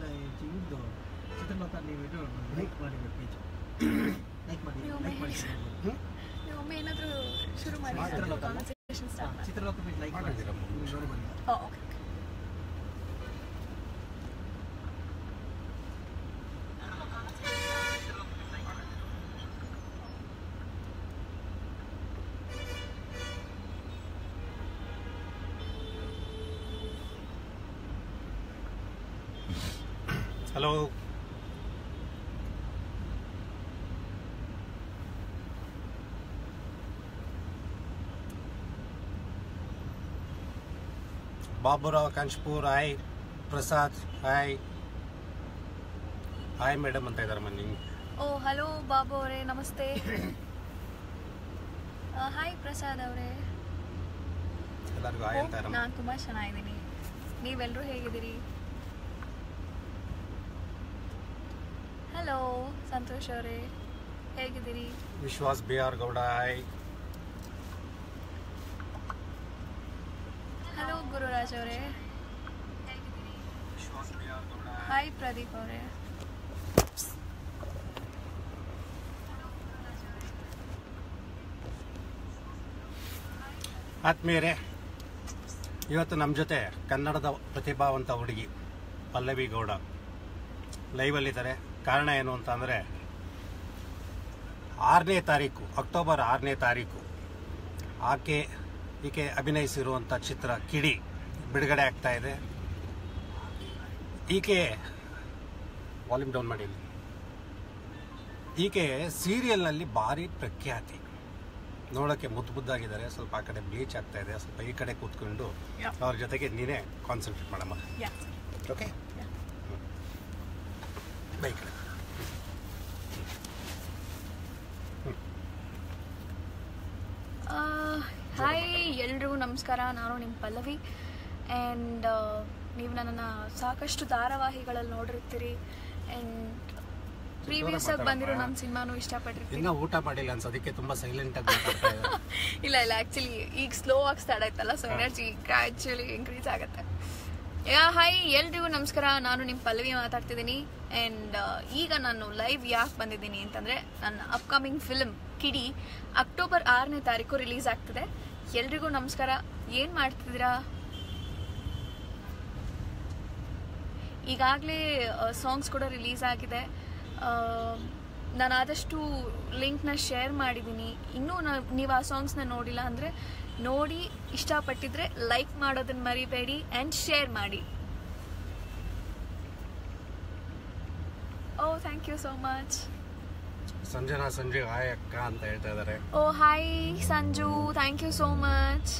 ಇವ್ರದ್ದು ಚಿತ್ರಲತಾ ನೀವು ಇದು ಲೈಕ್ ಮಾಡಿ ಪೇಜ್ ಲೈಕ್ ಮಾಡಿ ನೀವು ಲೈಕ್ ಮಾಡಿ ನೀವು ಒಮ್ಮೆ ಏನಾದರೂ ಶುರು ಮಾಡಿ ಚಿತ್ರಲೋಕ ಅಲ್ಲ? ಕಾನ್ವರ್ಸೇಷನ್ ಸ್ಟಾರ್ಟ್ ಮಾಡಿ ಚಿತ್ರಲತಾ ಪೇಜ್ ಲೈಕ್ ಮಾಡಿ ಮಾಡಿದ್ದೀರಾ? ನೀವು ನೋಡಿ ಬನ್ನಿ oh okay hello Baburao Kanchpur hi Prasad hi hi madam ಅಂತ ಇದ್ದಾರೆ ಮನ್ನಿ ಓ ಹಲೋ ಬಾಬು ಅವರೇ ನಮಸ್ತೆ ಹಾಯ್ ಪ್ರಸಾದ್ ಅವರೇ ಎಲ್ಲರಿಗೂ ಹಾಯ್ ಅಂತ ಇರಮ್ಮ ನಾನು ತುಂಬ ಚೆನ್ನಾಗಿದ್ದೀನಿ ನೀವೆಲ್ಲರೂ ಹೇಗಿದ್ದೀರಿ ಹಲೋ ಸಂತೋಷ್ ಅವರೇ ಹೇಗಿದ್ದೀರಿ Vishwas B R Gowda hi hello Gururaj ಅವರೇ Vishwas B R Gowda hi Pradeep ಅವರೇ ಆತ್ಮೀಯರೇ ಇವತ್ತು ನಮ್ಮ ಜೊತೆ ಕನ್ನಡದ ಪ್ರತಿಭಾವಂತ ಹುಡುಗಿ ಪಲ್ಲವಿ ಗೌಡ ಲೈವಲ್ಲಿದ್ದಾರೆ ಕಾರಣ ಏನು ಅಂತ ಅಂದರೆ ಆರನೇ ತಾರೀಕು ಅಕ್ಟೋಬರ್ ಆರನೇ ತಾರೀಕು ಆಕೆ ಈಕೆ ಅಭಿನಯಿಸಿರುವಂಥ ಚಿತ್ರ ಕಿಡಿ ಬಿಡುಗಡೆ ಆಗ್ತಾ ಇದೆ ಈಕೆ ವಾಲ್ಯೂಮ್ ಡೌನ್ ಮಾಡಿ ಈಕೆ ಸೀರಿಯಲ್ನಲ್ಲಿ ಭಾರಿ ಪ್ರಖ್ಯಾತಿ ನೋಡೋಕ್ಕೆ ಮುದ್ದು ಮುದ್ದಾಗಿದ್ದಾರೆ ಸ್ವಲ್ಪ ಆ ಕಡೆ ಬ್ಲೀಚ್ ಆಗ್ತಾ ಇದೆ ಸ್ವಲ್ಪ ಈ ಕಡೆ ಕೂತ್ಕೊಂಡು Yeah. ಅವ್ರ ಜೊತೆಗೆ ನೀನೇ ಕಾನ್ಸಂಟ್ರೇಟ್ ಮಾಡಮ್ಮ ಯಾ ಓಕೆ Yeah. ಬೈ ಈ ಕಡೆ ಹಾಯ್ ಎಲ್ರಿಗೂ ನಮಸ್ಕಾರ ನಾನು ನಿಮ್ಮ ಪಲ್ಲವಿ ಆ್ಯಂಡ್ ನೀವು ನನ್ನನ್ನು ಸಾಕಷ್ಟು ಧಾರಾವಾಹಿಗಳಲ್ಲಿ ನೋಡಿರ್ತೀರಿ ಆ್ಯಂಡ್ ಪ್ರೀವಿಯಸ್ ಆಗಿ ಬಂದಿರೋ ನನ್ನ ಸಿನಿಮಾನು ಇಷ್ಟಪಟ್ಟಿರ್ತೀರಿ ಇನ್ನೂ ಊಟ ಮಾಡಿಲ್ಲ ಅನ್ಸೋದಕ್ಕೆ ತುಂಬಾ ಸೈಲೆಂಟ್ ಆಗಿ ಮಾತಾಡ್ತಾ ಇದ್ದಾರೆ. ಇಲ್ಲ ಇಲ್ಲ ಆ್ಯಕ್ಚುಲಿ ಈಗ ಸ್ಲೋ ಆಗಿ ಸ್ಟಾರ್ಟ್ ಆಯ್ತಲ್ಲ ಸೊ ಎನರ್ಜಿ ಗ್ರ್ಯಾಚುಲಿ ಇನ್ಕ್ರೀಸ್ ಆಗುತ್ತೆ ಯಾ ಹಾಯ್ ಎಲ್ರಿಗೂ ನಮಸ್ಕಾರ ನಾನು ನಿಮ್ಮ ಪಲ್ಲವಿ ಮಾತಾಡ್ತಿದ್ದೀನಿ ಆ್ಯಂಡ್ ಈಗ ನಾನು ಲೈವ್ ಯಾಕೆ ಬಂದಿದ್ದೀನಿ ಅಂತಂದರೆ ನನ್ನ ಅಪ್ಕಮಿಂಗ್ ಫಿಲ್ಮ್ ಕಿಡಿ ಅಕ್ಟೋಬರ್ ಆರನೇ ತಾರೀಕು ರಿಲೀಸ್ ಆಗ್ತಿದೆ ಎಲ್ರಿಗೂ ನಮಸ್ಕಾರ ಏನು ಮಾಡ್ತಿದ್ದೀರಾ ಈಗಾಗಲೇ ಸಾಂಗ್ಸ್ ಕೂಡ ರಿಲೀಸ್ ಆಗಿದೆ ನಾನು ಆದಷ್ಟು ಲಿಂಕ್ನ ಶೇರ್ ಮಾಡಿದ್ದೀನಿ ಇನ್ನೂ ನೀವು ಆ ಸಾಂಗ್ಸ್ನ ನೋಡಿಲ್ಲ ಅಂದರೆ ನೋಡಿ ಇಷ್ಟಪಟ್ಟಿದ್ರೆ ಲೈಕ್ ಮಾಡೋದನ್ನ ಮರಿಬೇಡಿ ಆ್ಯಂಡ್ ಶೇರ್ ಮಾಡಿ oh thank you so much Sanjana ಸಂಜೆ ಹಾಯ್ ಅಕ್ಕ ಅಂತ ಹೇಳ್ತಾ ಇದ್ದಾರೆ oh hi Sanju thank you so much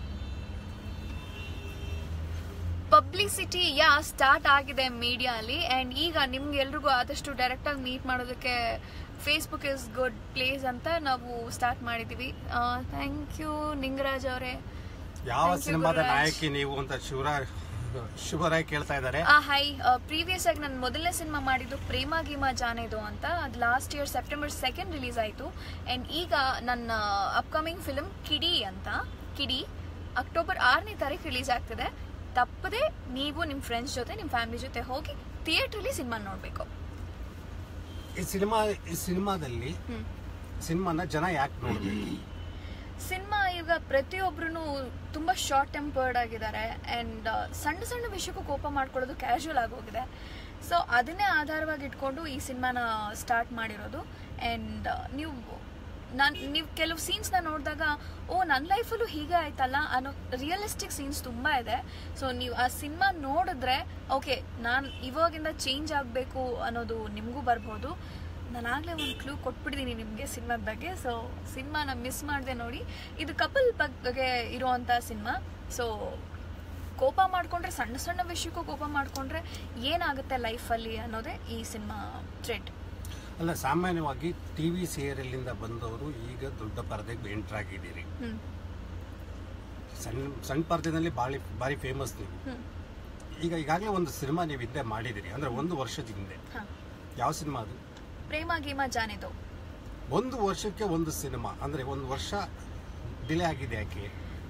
publicity yeah start ಆಗಿದೆ ಮೀಡಿಯಾಲಿ ಆ್ಯಂಡ್ ಈಗ ನಿಮ್ಗೆ ಎಲ್ರಿಗೂ ಆದಷ್ಟು ಡೈರೆಕ್ಟಾಗಿ ಮೀಟ್ ಮಾಡೋದಕ್ಕೆ ಫೇಸ್ಬುಕ್ ಇಸ್ ಗುಡ್ ಪ್ಲೇಸ್ ಅಂತ ನಾವು ಸ್ಟಾರ್ಟ್ ಮಾಡಿದ್ದೀವಿ ಥ್ಯಾಂಕ್ ಯು ನಿಂಗರಾಜ್ ಅವರೇ ಯಾವ Thank you, ಸಿನಿಮಾದ ಗುರುರಾಜ್. ನಾಯಕಿ ನೀವು ಅಂತ ಶಿವರಾಯ್ ಶುಭರಾಯ್ ಕೇಳ್ತಾ ಇದ್ದಾರೆ ಹಾಯ್ ಪ್ರೀವಿಯಸ್ ಆಗಿ ನಾನು ಮೊದಲನೇ ಸಿನಿಮಾ ಮಾಡಿದ್ದು ಪ್ರೇಮ ಗೀಮಾ ಜಾನೇದು ಅಂತ ಅದು last year September second release ಆಯಿತು ಆ್ಯಂಡ್ ಈಗ ನನ್ನ ಅಪ್ಕಮಿಂಗ್ ಫಿಲ್ಮ್ ಕಿಡಿ ಅಂತ ಕಿಡಿ ಅಕ್ಟೋಬರ್ ಆರನೇ ತಾರೀಕು ರಿಲೀಸ್ ಆಗ್ತಿದೆ ತಪ್ಪದೆ ನೀವು ನಿಮ್ಮ ಫ್ರೆಂಡ್ಸ್ ಜೊತೆ ನಿಮ್ಮ ಫ್ಯಾಮಿಲಿ ಜೊತೆ ಹೋಗಿ ಥಿಯೇಟ್ರಲ್ಲಿ ಸಿನಿಮಾ ನೋಡಬೇಕು ಈ ಸಿನಿಮಾ ಈ ಸಿನಿಮಾದಲ್ಲಿ ಹ್ಞೂ ಸಿನಿಮಾನ ಜನ ಯಾಕೆ ನೋಡ್ಬೇಕು ಸಿನಿಮಾ ಈಗ ಪ್ರತಿಯೊಬ್ರು ತುಂಬ ಶಾರ್ಟ್ ಟೆಂಪರ್ಡ್ ಆಗಿದ್ದಾರೆ ಆ್ಯಂಡ್ ಸಣ್ಣ ಸಣ್ಣ ವಿಷಯಕ್ಕೂ ಕೋಪ ಮಾಡ್ಕೊಳ್ಳೋದು ಕ್ಯಾಶುವಲ್ ಆಗೋಗಿದೆ ಸೊ ಅದನ್ನೇ ಆಧಾರವಾಗಿ ಇಟ್ಕೊಂಡು ಈ ಸಿನಿಮಾನ ಸ್ಟಾರ್ಟ್ ಮಾಡಿರೋದು ಆ್ಯಂಡ್ ನೀವು ನಾನು ನೀವು ಕೆಲವು ಸೀನ್ಸ್ನ ನೋಡಿದಾಗ ಓ ನನ್ನ ಲೈಫಲ್ಲೂ ಹೀಗೆ ಆಯ್ತಲ್ಲ ಅನ್ನೋ ರಿಯಲಿಸ್ಟಿಕ್ ಸೀನ್ಸ್ ತುಂಬ ಇದೆ ಸೊ ನೀವು ಆ ಸಿನಿಮಾ ನೋಡಿದ್ರೆ ಓಕೆ ನಾನು ಇವಾಗಿಂದ ಚೇಂಜ್ ಆಗಬೇಕು ಅನ್ನೋದು ನಿಮಗೂ ಬರ್ಬೋದು ನಾನಾಗಲೇ ಒಂದು ಕ್ಲೂ ಕೊಟ್ಬಿಟ್ಟಿದ್ದೀನಿ ನಿಮಗೆ ಸಿನಿಮಾದ ಬಗ್ಗೆ ಸೊ ಸಿನಿಮಾನ ಮಿಸ್ ಮಾಡದೆ ನೋಡಿ ಇದು ಕಪಲ್ ಬಗ್ಗೆ ಇರುವಂಥ ಸಿನಿಮಾ ಸೊ ಕೋಪ ಮಾಡಿಕೊಂಡ್ರೆ ಸಣ್ಣ ಸಣ್ಣ ವಿಷಯಕ್ಕೂ ಕೋಪ ಮಾಡಿಕೊಂಡ್ರೆ ಏನಾಗುತ್ತೆ ಲೈಫಲ್ಲಿ ಅನ್ನೋದೇ ಈ ಸಿನಿಮಾ ಥ್ರೆಡ್ ಅಲ್ಲ ಸಾಮಾನ್ಯವಾಗಿ ಟಿವಿ ಸೀರಿಯಲಿಂದ ಬಂದವರು ಈಗ ದೊಡ್ಡ ಪರದೆಗೆ ಎಂಟರ್ ಆಗಿದ್ದೀರಿ ಹ್ಞೂ ಸಣ್ಣ ಸಣ್ಣ ಪರದೆನಲ್ಲಿ ಭಾರಿ ಭಾರಿ ಫೇಮಸ್ ನೀವು ಹ್ಞೂ ಈಗ ಈಗಾಗಲೇ ಒಂದು ಸಿನಿಮಾ ನೀವು ಹಿಂದೆ ಮಾಡಿದಿರಿ ಅಂದ್ರೆ ಒಂದು ವರ್ಷದ ಹಿಂದೆ ಹಾಂ ಯಾವ ಸಿನಿಮಾ ಅದು ಪ್ರೇಮ ಗೀಮ ಜಾನೆದು ಒಂದು ವರ್ಷಕ್ಕೆ ಒಂದು ಸಿನಿಮಾ ಅಂದ್ರೆ ಒಂದು ವರ್ಷ ಡಿಲೇ ಆಗಿದೆ ಯಾಕೆ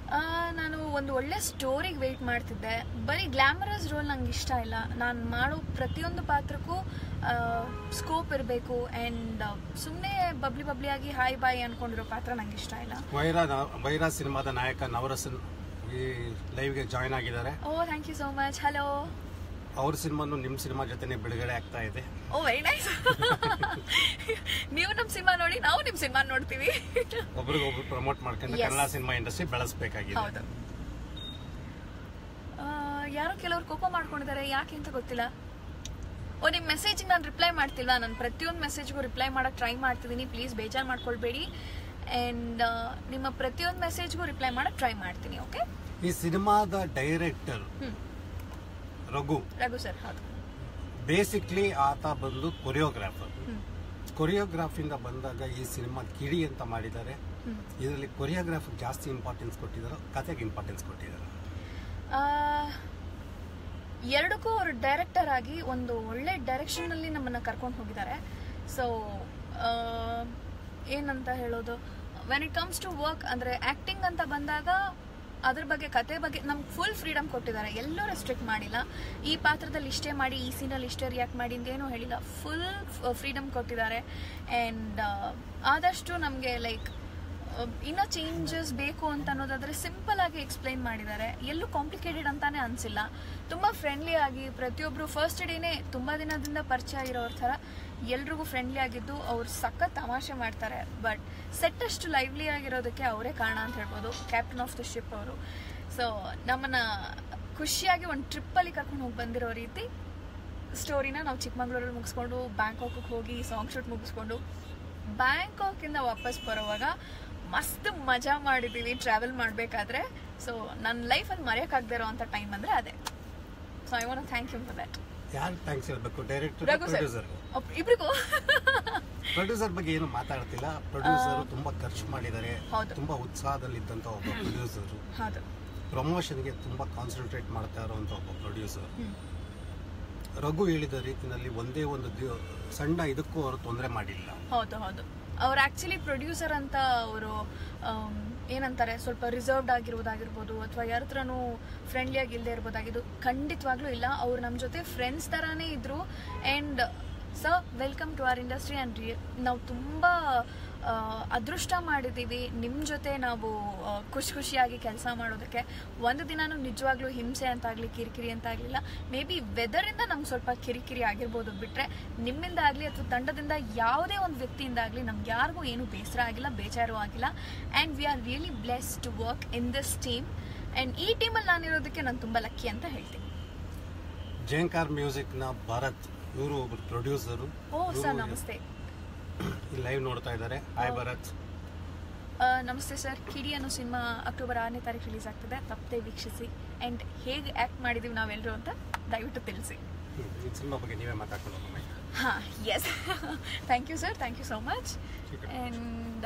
ಆ, ನಾನು ಒಂದು ಒಳ್ಳೆ ಸ್ಟೋರಿಗೆ ವೆಯ್ಟ್ ಮಾಡ್ತಿದ್ದೆ ಬರೀ ಗ್ಲಾಮರಸ್ ರೋಲ್ ನಂಗೆ ಇಷ್ಟ ಇಲ್ಲ ನಾನು ಮಾಡೋ ಪ್ರತಿಯೊಂದು ಪಾತ್ರಕ್ಕೂ ಸ್ಕೋಪ್ ಇರಬೇಕು ಆ್ಯಂಡ್ ಸುಮ್ಮನೆ ಬಬ್ಲಿ ಬಬ್ಲಿಯಾಗಿ ಹಾಯ್ ಬಾಯ್ ಅನ್ಕೊಂಡಿರೋ ಪಾತ್ರ ನಂಗೆ ಇಷ್ಟ ಇಲ್ಲ ವೈರಾ ವೈರಾ ಸಿನಿಮಾದ ನಾಯಕ ನವರಸನ್ ಈ ಲೈವ್ಗೆ ಜಾಯ್ನ್ ಆಗಿದ್ದಾರೆ oh thank you so much hello ಅವ್ರ ಸಿನಿಮಾನು ನಿಮ್ಮ ಸಿನಿಮಾ ಜೊತೆನೆ ಬಿಡುಗಡೆ ಆಗ್ತಾ ಇದೆ ಓ ವೆರಿ ನೈಸ್ ನೀವು ನಮ್ಮ ಸಿನಿಮಾ ನೋಡಿ ನಾವು ನಿಮ್ಮ ಸಿನಿಮಾ ನೋಡ್ತೀವಿ ಒಬ್ರಿಗೊಬ್ರು ಪ್ರಮೋಟ್ ಮಾಡ್ಕೊಂಡು Yes. ಕನ್ನಡ ಸಿನಿಮಾ ಇಂಡಸ್ಟ್ರಿ ಬೆಳೆಸಬೇಕಾಗಿದೆ ಹೌದು ಆ, ಯಾರೋ ಕೆಲವ್ರು ಕೋಪ ಮಾಡ್ಕೊಂಡಿದ್ದಾರೆ ಯಾಕೆ ಅಂತ ಗೊತ್ತಿಲ್ಲ ಓ ನಿಮ್ಮ ಮೆಸೇಜಿಗೆ ನಾನು ರಿಪ್ಲೈ ಮಾಡ್ತಿಲ್ವಾ ನಾನು ಪ್ರತಿಯೊಂದು ಮೆಸೇಜ್ಗೂ ರಿಪ್ಲೈ ಮಾಡೋಕ್ಕೆ ಟ್ರೈ ಮಾಡ್ತಿದ್ದೀನಿ ಪ್ಲೀಸ್ ಬೇಜಾರು ಮಾಡ್ಕೊಳ್ಬೇಡಿ ಆ್ಯಂಡ್ ನಿಮ್ಮ ಪ್ರತಿಯೊಂದು ಮೆಸೇಜ್ಗೂ ರಿಪ್ಲೈ ಮಾಡೋಕ್ಕೆ ಟ್ರೈ ಮಾಡ್ತೀನಿ ಓಕೆ ಈ ಸಿನಿಮಾದ ಡೈರೆಕ್ಟರ್ ಹ್ಞೂ ರಘು ರಘು ಸರ್ ಹೌದು ಬೇಸಿಕ್ಲಿ ಆತ ಬಂದು ಕೊರಿಯೋಗ್ರಾಫರ್ ಹ್ಞೂ ಕೊರಿಯೋಗ್ರಾಫಿಂದ ಬಂದಾಗ ಈ ಸಿನಿಮಾ ಕಿಡಿ ಅಂತ ಮಾಡಿದ್ದಾರೆ ಹ್ಞೂ ಇದರಲ್ಲಿ ಕೊರಿಯೋಗ್ರಾಫ್ ಜಾಸ್ತಿ ಇಂಪಾರ್ಟೆನ್ಸ್ ಕೊಟ್ಟಿದ್ದಾರೆ ಕತೆಗೆ ಇಂಪಾರ್ಟೆನ್ಸ್ ಕೊಟ್ಟಿದ್ದಾರೆ ಆ, ಎರಡಕ್ಕೂ ಅವರು ಡೈರೆಕ್ಟರ್ ಆಗಿ ಒಂದು ಒಳ್ಳೆ ಡೈರೆಕ್ಷನ್ನಲ್ಲಿ ನಮ್ಮನ್ನು ಕರ್ಕೊಂಡು ಹೋಗಿದ್ದಾರೆ ಸೊ ಏನಂತ ಹೇಳೋದು when it comes to work ಅಂದರೆ ಆ್ಯಕ್ಟಿಂಗ್ ಅಂತ ಬಂದಾಗ ಅದ್ರ ಬಗ್ಗೆ ಕತೆ ಬಗ್ಗೆ ನಮ್ಗೆ ಫುಲ್ ಫ್ರೀಡಮ್ ಕೊಟ್ಟಿದ್ದಾರೆ ಎಲ್ಲೂ ರೆಸ್ಟ್ರಿಕ್ಟ್ ಮಾಡಿಲ್ಲ ಈ ಪಾತ್ರದಲ್ಲಿ ಇಷ್ಟೇ ಮಾಡಿ ಈ ಸೀನಲ್ಲಿ ಇಷ್ಟೇ ರಿಯಾಕ್ಟ್ ಮಾಡಿ ಅಂತೇನೂ ಹೇಳಿಲ್ಲ ಫುಲ್ ಫ್ರೀಡಮ್ ಕೊಟ್ಟಿದ್ದಾರೆ ಆ್ಯಂಡ್ ಆದಷ್ಟು ನಮಗೆ ಲೈಕ್ ಇನ್ನೂ ಚೇಂಜಸ್ ಬೇಕು ಅಂತ ಅನ್ನೋದಾದ್ರೆ ಸಿಂಪಲ್ ಆಗಿ ಎಕ್ಸ್ಪ್ಲೈನ್ ಮಾಡಿದ್ದಾರೆ ಎಲ್ಲೂ ಕಾಂಪ್ಲಿಕೇಟೆಡ್ ಅಂತಾನೆ ಅನಿಸಿಲ್ಲ ತುಂಬ ಫ್ರೆಂಡ್ಲಿ ಆಗಿ ಪ್ರತಿಯೊಬ್ಬರು ಫಸ್ಟ್ ಡೇನೇ ತುಂಬ ದಿನದಿಂದ ಪರಿಚಯ ಇರೋರ ಥರ ಎಲ್ರಿಗೂ ಫ್ರೆಂಡ್ಲಿ ಆಗಿದ್ದು ಅವ್ರು ಸಖತ್ ತಮಾಷೆ ಮಾಡ್ತಾರೆ ಬಟ್ ಸೆಟ್ ಅಷ್ಟು ಲೈವ್ಲಿ ಆಗಿರೋದಕ್ಕೆ ಅವರೇ ಕಾರಣ ಅಂತ ಹೇಳ್ಬೋದು ಕ್ಯಾಪ್ಟನ್ ಆಫ್ ದ ಶಿಪ್ ಅವರು ಸೊ ನಮ್ಮನ್ನ ಖುಷಿಯಾಗಿ ಒಂದು ಟ್ರಿಪ್ಪಲ್ಲಿ ಕರ್ಕೊಂಡು ಹೋಗಿ ಬಂದಿರೋ ರೀತಿ ಸ್ಟೋರಿನ ನಾವು ಚಿಕ್ಕಮಗಳೂರಲ್ಲಿ ಮುಗಿಸ್ಕೊಂಡು ಬ್ಯಾಂಕಾಕ್ಗೆ ಹೋಗಿ ಸಾಂಗ್ ಶೂಟ್ ಮುಗಿಸ್ಕೊಂಡು ಬ್ಯಾಂಕಾಕಿಂದ ವಾಪಸ್ ಬರೋವಾಗ ಮಸ್ತ್ ಮಜಾ ಮಾಡಿದ್ದೀವಿ ಟ್ರಾವೆಲ್ ಮಾಡಬೇಕಾದ್ರೆ ಸೊ ನನ್ನ ಲೈಫಲ್ಲಿ ಮರೆಯೋಕ್ಕಾಗದೇ ಇರೋವಂಥ ಟೈಮ್ ಅಂದರೆ ಅದೇ so I want thank you for that ಯಾರು ಥ್ಯಾಂಕ್ಸ್ ಹೇಳ್ಬೇಕು ಡೈರೆಕ್ಟರ್ ರಘು ಸರ್ ಪ್ರೊಡ್ಯೂಸರ್ ಇಬ್ರಿಗೂ ಪ್ರೊಡ್ಯೂಸರ್ ಬಗ್ಗೆ ಏನು ಮಾತಾಡ್ತಿಲ್ಲ ಪ್ರೊಡ್ಯೂಸರ್ ತುಂಬಾ ಖರ್ಚು ಮಾಡಿದ್ದಾರೆ ಹೌದು. ತುಂಬಾ ಉತ್ಸಾಹದಲ್ಲಿದ್ದಂತ ಒಬ್ಬ ಪ್ರೊಡ್ಯೂಸರ್ ಹೌದು ಪ್ರಮೋಷನ್ಗೆ ತುಂಬಾ ಕಾನ್ಸಂಟ್ರೇಟ್ ಮಾಡ್ತಾ ಇರುವಂತ ಒಬ್ಬ ಪ್ರೊಡ್ಯೂಸರ್ ಹ್ಮ್. ರಘು ಹೇಳಿದ ರೀತಿನಲ್ಲಿ ಒಂದೇ ಒಂದು ದಿವ- ಸಣ್ಣ ಇದಕ್ಕೂ ಅವರು ತೊಂದರೆ ಮಾಡಿಲ್ಲ ಹೌದು ಹೌದು ಅವ್ರು ಆ್ಯಕ್ಚುಲಿ ಪ್ರೊಡ್ಯೂಸರ್ ಅಂತ ಅವರು ಏನಂತಾರೆ ಸ್ವಲ್ಪ ರಿಸರ್ವ್ಡ್ ಆಗಿರೋದಾಗಿರ್ಬೋದು ಅಥವಾ ಯಾರ ಹತ್ರನೂ ಫ್ರೆಂಡ್ಲಿಯಾಗಿ ಇಲ್ಲದೆ ಇರ್ಬೋದಾಗಿದ್ದು ಖಂಡಿತವಾಗ್ಲೂ ಇಲ್ಲ ಅವ್ರು ನಮ್ಮ ಜೊತೆ ಫ್ರೆಂಡ್ಸ್ ಥರನೇ ಇದ್ದರು and sir welcome to our industry and ನಾವು ತುಂಬ ಅದೃಷ್ಟ ಮಾಡಿದ್ದೀವಿ ನಿಮ್ಮ ಜೊತೆ ನಾವು ಆ, ಖುಷಿ ಖುಷಿಯಾಗಿ ಕೆಲಸ ಮಾಡೋದಕ್ಕೆ ಒಂದು ದಿನಾನು ನಿಜವಾಗ್ಲೂ ಹಿಂಸೆ ಅಂತಾಗಲಿ ಕಿರಿಕಿರಿ ಅಂತ ಆಗಲಿಲ್ಲ ಮೇ ಬಿ ವೆದರಿಂದ ನಮ್ಗೆ ಸ್ವಲ್ಪ ಕಿರಿಕಿರಿ ಆಗಿರ್ಬೋದು ಬಿಟ್ಟರೆ ನಿಮ್ಮಿಂದ ಆಗಲಿ ಅಥವಾ ತಂಡದಿಂದ ಯಾವುದೇ ಒಂದು ವ್ಯಕ್ತಿಯಿಂದ ಆಗಲಿ ನಮ್ಗೆ ಯಾರಿಗೂ ಏನು ಬೇಸರ ಆಗಿಲ್ಲ ಬೇಜಾರು ಆಗಿಲ್ಲ and we are really bless to work in this team and ಈ ಟೀಮಲ್ಲಿ ನಾನಿರೋದಕ್ಕೆ ನಾನು ತುಂಬ ಲಕ್ಕಿ ಅಂತ ಹೇಳ್ತೀನಿ ಜೇಂಕಾರ್ ಮ್ಯೂಸಿಕ್ ನ ಭರತ್ ಇವರು ಒಬ್ರು ಪ್ರೊಡ್ಯೂಸರು ಓ ಸರ್ ನಮಸ್ತೆ ಈ ಲೈವ್ ನೋಡ್ತಾ ಇದ್ದಾರೆ ಹಾಯ್ ಭರತ್ ಆ, ನಮಸ್ತೆ ಸರ್ ಕಿಡಿ ಅನ್ನೋ ಸಿನಿಮಾ ಅಕ್ಟೋಬರ್ ಆರನೇ ತಾರೀಕು ರಿಲೀಸ್ ಆಗ್ತದೆ ತಪ್ಪದೆ ವೀಕ್ಷಿಸಿ ಆ್ಯಂಡ್ ಹೇಗೆ ಆ್ಯಕ್ಟ್ ಮಾಡಿದ್ದೀವಿ ನಾವೆಲ್ಲರೂ ಅಂತ ದಯವಿಟ್ಟು ತಿಳಿಸಿ ಹ್ಮ್. ಈ ಸಿನಿಮಾ ಬಗ್ಗೆ ನೀವೇ ಮಾತಾಡ್ಕೊಂಡು ಹೋಗೋಣ ಹಾಂ yes thank you sir thank you so much ठीक है। ಆ್ಯಂಡ್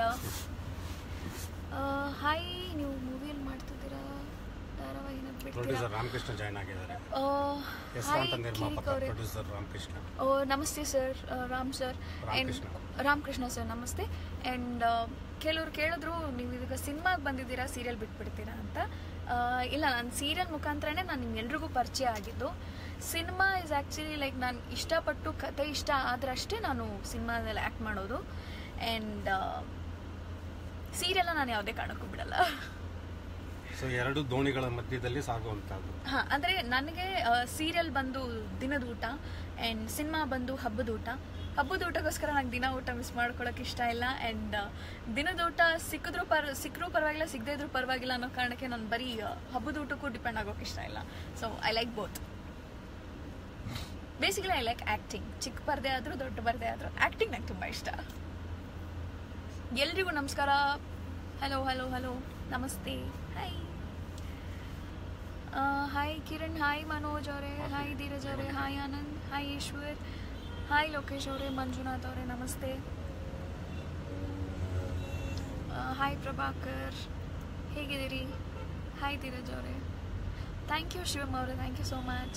ಹಾಯ್ ನೀವು ಮೂವಿಯಲ್ಲಿ ಮಾಡ್ತಿದ್ದೀರಾ ಧಾರಾವಾಹಿನ ಬಿಡ್ತೀರಾ ಪ್ರೊಡ್ಯೂಸರ್ ರಾಮಕೃಷ್ಣ ಜಾಯ್ನ್ ಆಗಿದ್ದಾರೆ ಆ, ಹೆಸರಾಂತ hi, ನಿರ್ಮಾಪಕ ಕಿರಿಕ್ ಅವ್ರೆ. ಪ್ರೊಡ್ಯೂಸರ್ ರಾಮಕೃಷ್ಣ ಓ ನಮಸ್ತೆ sir Ram sir Ramakrishna. Ramakrishna sir ನಮಸ್ತೆ ಆ್ಯಂಡ್ ಕೆಲವ್ರು ಕೇಳಿದ್ರು ನೀವು ಇದೀಗ ಸಿನಿಮಾಗೆ ಬಂದಿದ್ದೀರಾ ಸೀರಿಯಲ್ ಬಿಟ್ಬಿಡ್ತೀರಾ ಅಂತ ಆ, ಇಲ್ಲ ನಾನು ಸೀರಿಯಲ್ ಮುಖಾಂತರನೇ ನಾನು ನಿಮ್ಗೆಲ್ರಿಗೂ ಪರಿಚಯ ಆಗಿದ್ದು ಸಿನಿಮಾ ಇಸ್ ಆ್ಯಕ್ಚುಲಿ ಲೈಕ್ ನಾನು ಇಷ್ಟಪಟ್ಟು ಕತೆ ಇಷ್ಟ ಆದ್ರಷ್ಟೇ ನಾನು ಸಿನಿಮಾದಲ್ಲಿ ಆ್ಯಕ್ಟ್ ಮಾಡೋದು ಆ್ಯಂಡ್ ಸೀರಿಯಲ್ನ ನಾನು ಯಾವುದೇ ಕಾರಣಕ್ಕೂ ಬಿಡಲ್ಲ ಸೊ ಎರಡು ದೋಣಿಗಳ ಮಧ್ಯದಲ್ಲಿ ಸಾಗುವಂತದ್ದು ಹಾ ಅಂದ್ರೆ ನನಗೆ ಸೀರಿಯಲ್ ಬಂದು ದಿನದ ಊಟ ಆ್ಯಂಡ್ ಸಿನಿಮಾ ಬಂದು ಹಬ್ಬದ ಊಟ ಹಬ್ಬದ ಊಟಕ್ಕೋಸ್ಕರ ನಂಗೆ ದಿನ ಊಟ ಮಿಸ್ ಮಾಡ್ಕೊಳಕ್ಕೆ ಇಷ್ಟ ಇಲ್ಲ ಆ್ಯಂಡ್ ದಿನದ ಊಟ ಸಿಕ್ಕಿದ್ರು ಪರ್ ಸಿಕ್ಕರೂ ಪರವಾಗಿಲ್ಲ ಸಿಗದೇ ಇದ್ರೂ ಪರವಾಗಿಲ್ಲ ಅನ್ನೋ ಕಾರಣಕ್ಕೆ ನಾನು ಬರೀ ಆ, ಹಬ್ಬದ ಊಟಕ್ಕೂ ಡಿಪೆಂಡ್ ಆಗೋಕೆ ಇಷ್ಟ ಇಲ್ಲ so I like both basically I like acting ಚಿಕ್ಕ ಪರದೆ ಆದರೂ ದೊಡ್ಡ ಪರದೆ ಆದರೂ ಆ್ಯಕ್ಟಿಂಗ್ ನಂಗೆ ತುಂಬ ಇಷ್ಟ ಎಲ್ರಿಗೂ ನಮಸ್ಕಾರ ಹಲೋ ಹಲೋ ಹಲೋ ನಮಸ್ತೆ hi hi Kiran hi Manoj ಅವರೇ ಹಾಯ್ ಧೀರಜ್ ಅವರೇ hi Anand hi Eshwar hi Lokesh ಅವರೇ ಮಂಜುನಾಥ್ ಅವರೇ ನಮಸ್ತೆ ಹಾಯ್ ಪ್ರಭಾಕರ್ ಹೇಗಿದ್ದೀರಿ ಹಾಯ್ ಧೀರಜ್ ಅವರೇ ಥ್ಯಾಂಕ್ ಯು ಶಿವಮ್ ಅವರೇ thank you so much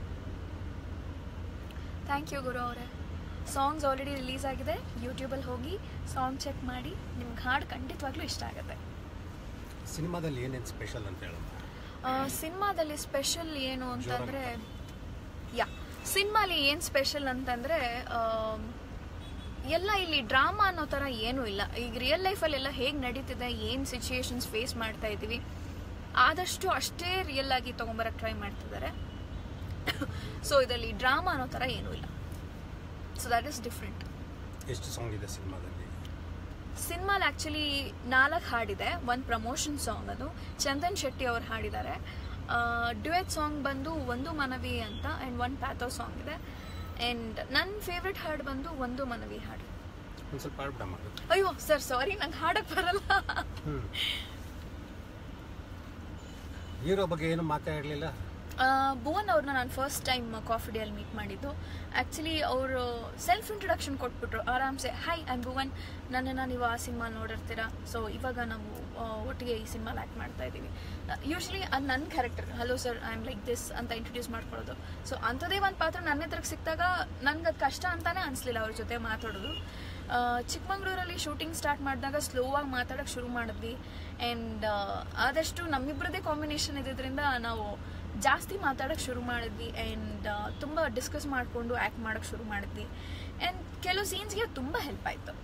thank you Guru ಅವರೇ ಸಾಂಗ್ಸ್ ಆಲ್ರೆಡಿ ರಿಲೀಸ್ ಆಗಿದೆ ಯೂಟ್ಯೂಬಲ್ಲಿ ಹೋಗಿ ಸಾಂಗ್ ಚೆಕ್ ಮಾಡಿ ನಿಮ್ಗೆ ಹಾಡು ಖಂಡಿತವಾಗ್ಲೂ ಇಷ್ಟ ಆಗುತ್ತೆ ಸಿನಿಮಾದಲ್ಲಿ ಏನೇನು ಸ್ಪೆಷಲ್ ಅಂತ ಹೇಳಮ್ಮ ಸಿನಿಮಾದಲ್ಲಿ ಸ್ಪೆಷಲ್ ಏನು ಅಂತಂದ್ರೆ ಯಾ ಸಿನಿಮಾಲಿ ಏನು ಸ್ಪೆಷಲ್ ಅಂತಂದ್ರೆ ಆಮ್, ಎಲ್ಲ ಇಲ್ಲಿ ಡ್ರಾಮಾ ಅನ್ನೋ ಥರ ಏನೂ ಇಲ್ಲ ಈಗ ರಿಯಲ್ ಲೈಫಲ್ಲಿ ಎಲ್ಲ ಹೇಗೆ ನಡೀತಿದೆ ಏನು ಸಿಚುಯೇಷನ್ಸ್ ಫೇಸ್ ಮಾಡ್ತಾ ಇದ್ದೀವಿ ಆದಷ್ಟು ಅಷ್ಟೇ ರಿಯಲ್ ಆಗಿ ತೊಗೊಂಬರಕ್ಕೆ ಟ್ರೈ ಮಾಡ್ತಿದ್ದಾರೆ ಸೊ ಇದರಲ್ಲಿ ಡ್ರಾಮಾ ಅನ್ನೋ ಥರ ಏನೂ ಇಲ್ಲ ಸೊ ದ್ಯಾಟ್ ಇಸ್ ಡಿಫ್ರೆಂಟ್ ಎಷ್ಟು ಸಾಂಗ್ ಇದೆ ಸಿನಿಮಾದಲ್ಲಿ ಸಿನಿಮಾಲ್ ಆ್ಯಕ್ಚುಲಿ ನಾಲ್ಕು ಹಾಡಿದೆ ಒಂದು ಪ್ರಮೋಷನ್ ಸಾಂಗ್ ಅದು ಚಂದನ್ ಶೆಟ್ಟಿ ಅವ್ರು ಹಾಡಿದ್ದಾರೆ ಡ್ಯುಯೆಟ್ ಸಾಂಗ್ ಬಂದು ಒಂದು ಮನವಿ ಅಂತ ಆ್ಯಂಡ್ ಒನ್ ಪ್ಯಾಥೋ ಸಾಂಗ್ ಇದೆ ಆ್ಯಂಡ್ ನನ್ನ ಫೇವ್ರೆಟ್ ಹಾಡು ಬಂದು ಒಂದು ಮನವಿ ಹಾಡು ಒಂದು ಸ್ವಲ್ಪ ಆಡ್ಬಿಡಮ್ಮ ಅಯ್ಯೋ ಸರ್ ಸಾರಿ ನಂಗೆ ಹಾಡಕ್ಕೆ ಬರಲ್ಲ ಹ್ಞೂ ಹೀರೋ ಬಗ್ಗೆ ಏನು ಮಾತಾಡಲಿಲ್ಲ ಆ, ಭುವನ್ ಅವ್ರನ್ನ ನಾನು ಫಸ್ಟ್ ಟೈಮ್ ಕಾಫಿ ಡೇಯಲ್ಲಿ ಮೀಟ್ ಮಾಡಿದ್ದು ಆ್ಯಕ್ಚುಲಿ ಅವರು ಸೆಲ್ಫ್ ಇಂಟ್ರೊಡಕ್ಷನ್ ಕೊಟ್ಬಿಟ್ರು ಆರಾಮ್ಸೆ ಹೈ ಐಮ್ ಭುವನ್ ನನ್ನನ್ನು ನೀವು ಆ ಸಿನಿಮಾ ನೋಡಿರ್ತೀರಾ ಸೊ ಇವಾಗ ನಾವು ಆ, ಒಟ್ಟಿಗೆ ಈ ಸಿನಿಮಾಲಿ ಆ್ಯಕ್ಟ್ ಮಾಡ್ತಾ ಇದ್ದೀವಿ ಯೂಶ್ವಲಿ ಅದು ನನ್ನ character hello sir I am like this ಅಂತ ಇಂಟ್ರೊಡ್ಯೂಸ್ ಮಾಡ್ಕೊಳ್ಳೋದು ಸೊ ಅಂಥದ್ದೇ ಒಂದು ಪಾತ್ರ ನನ್ನ ಎದುರಿಗೆ ಸಿಕ್ಕಿದಾಗ ನನ್ಗೆ ಅದು ಕಷ್ಟ ಅಂತಾನೆ ಅನಿಸ್ಲಿಲ್ಲ ಅವ್ರ ಜೊತೆ ಮಾತಾಡೋದು ಆ, ಚಿಕ್ಕಮಂಗ್ಳೂರಲ್ಲಿ ಶೂಟಿಂಗ್ ಸ್ಟಾರ್ಟ್ ಮಾಡಿದಾಗ ಸ್ಲೋ ಆಗಿ ಮಾತಾಡೋಕ್ಕೆ ಶುರು ಮಾಡಿದ್ವಿ ಆ್ಯಂಡ್ ಆದಷ್ಟು ನಮ್ಮಿಬ್ಬರದೇ ಕಾಂಬಿನೇಷನ್ ಇದ್ದಿದ್ದರಿಂದ ನಾವು ಜಾಸ್ತಿ ಮಾತಾಡೋಕ್ಕೆ ಶುರು ಮಾಡಿದ್ವಿ ಆ್ಯಂಡ್ ತುಂಬ ಡಿಸ್ಕಸ್ ಮಾಡಿಕೊಂಡು ಆ್ಯಕ್ಟ್ ಮಾಡೋಕ್ಕೆ ಶುರು ಮಾಡಿದ್ವಿ ಆ್ಯಂಡ್ ಕೆಲವು ಸೀನ್ಸ್ಗೆ ತುಂಬ ಹೆಲ್ಪ್ ಆಯಿತು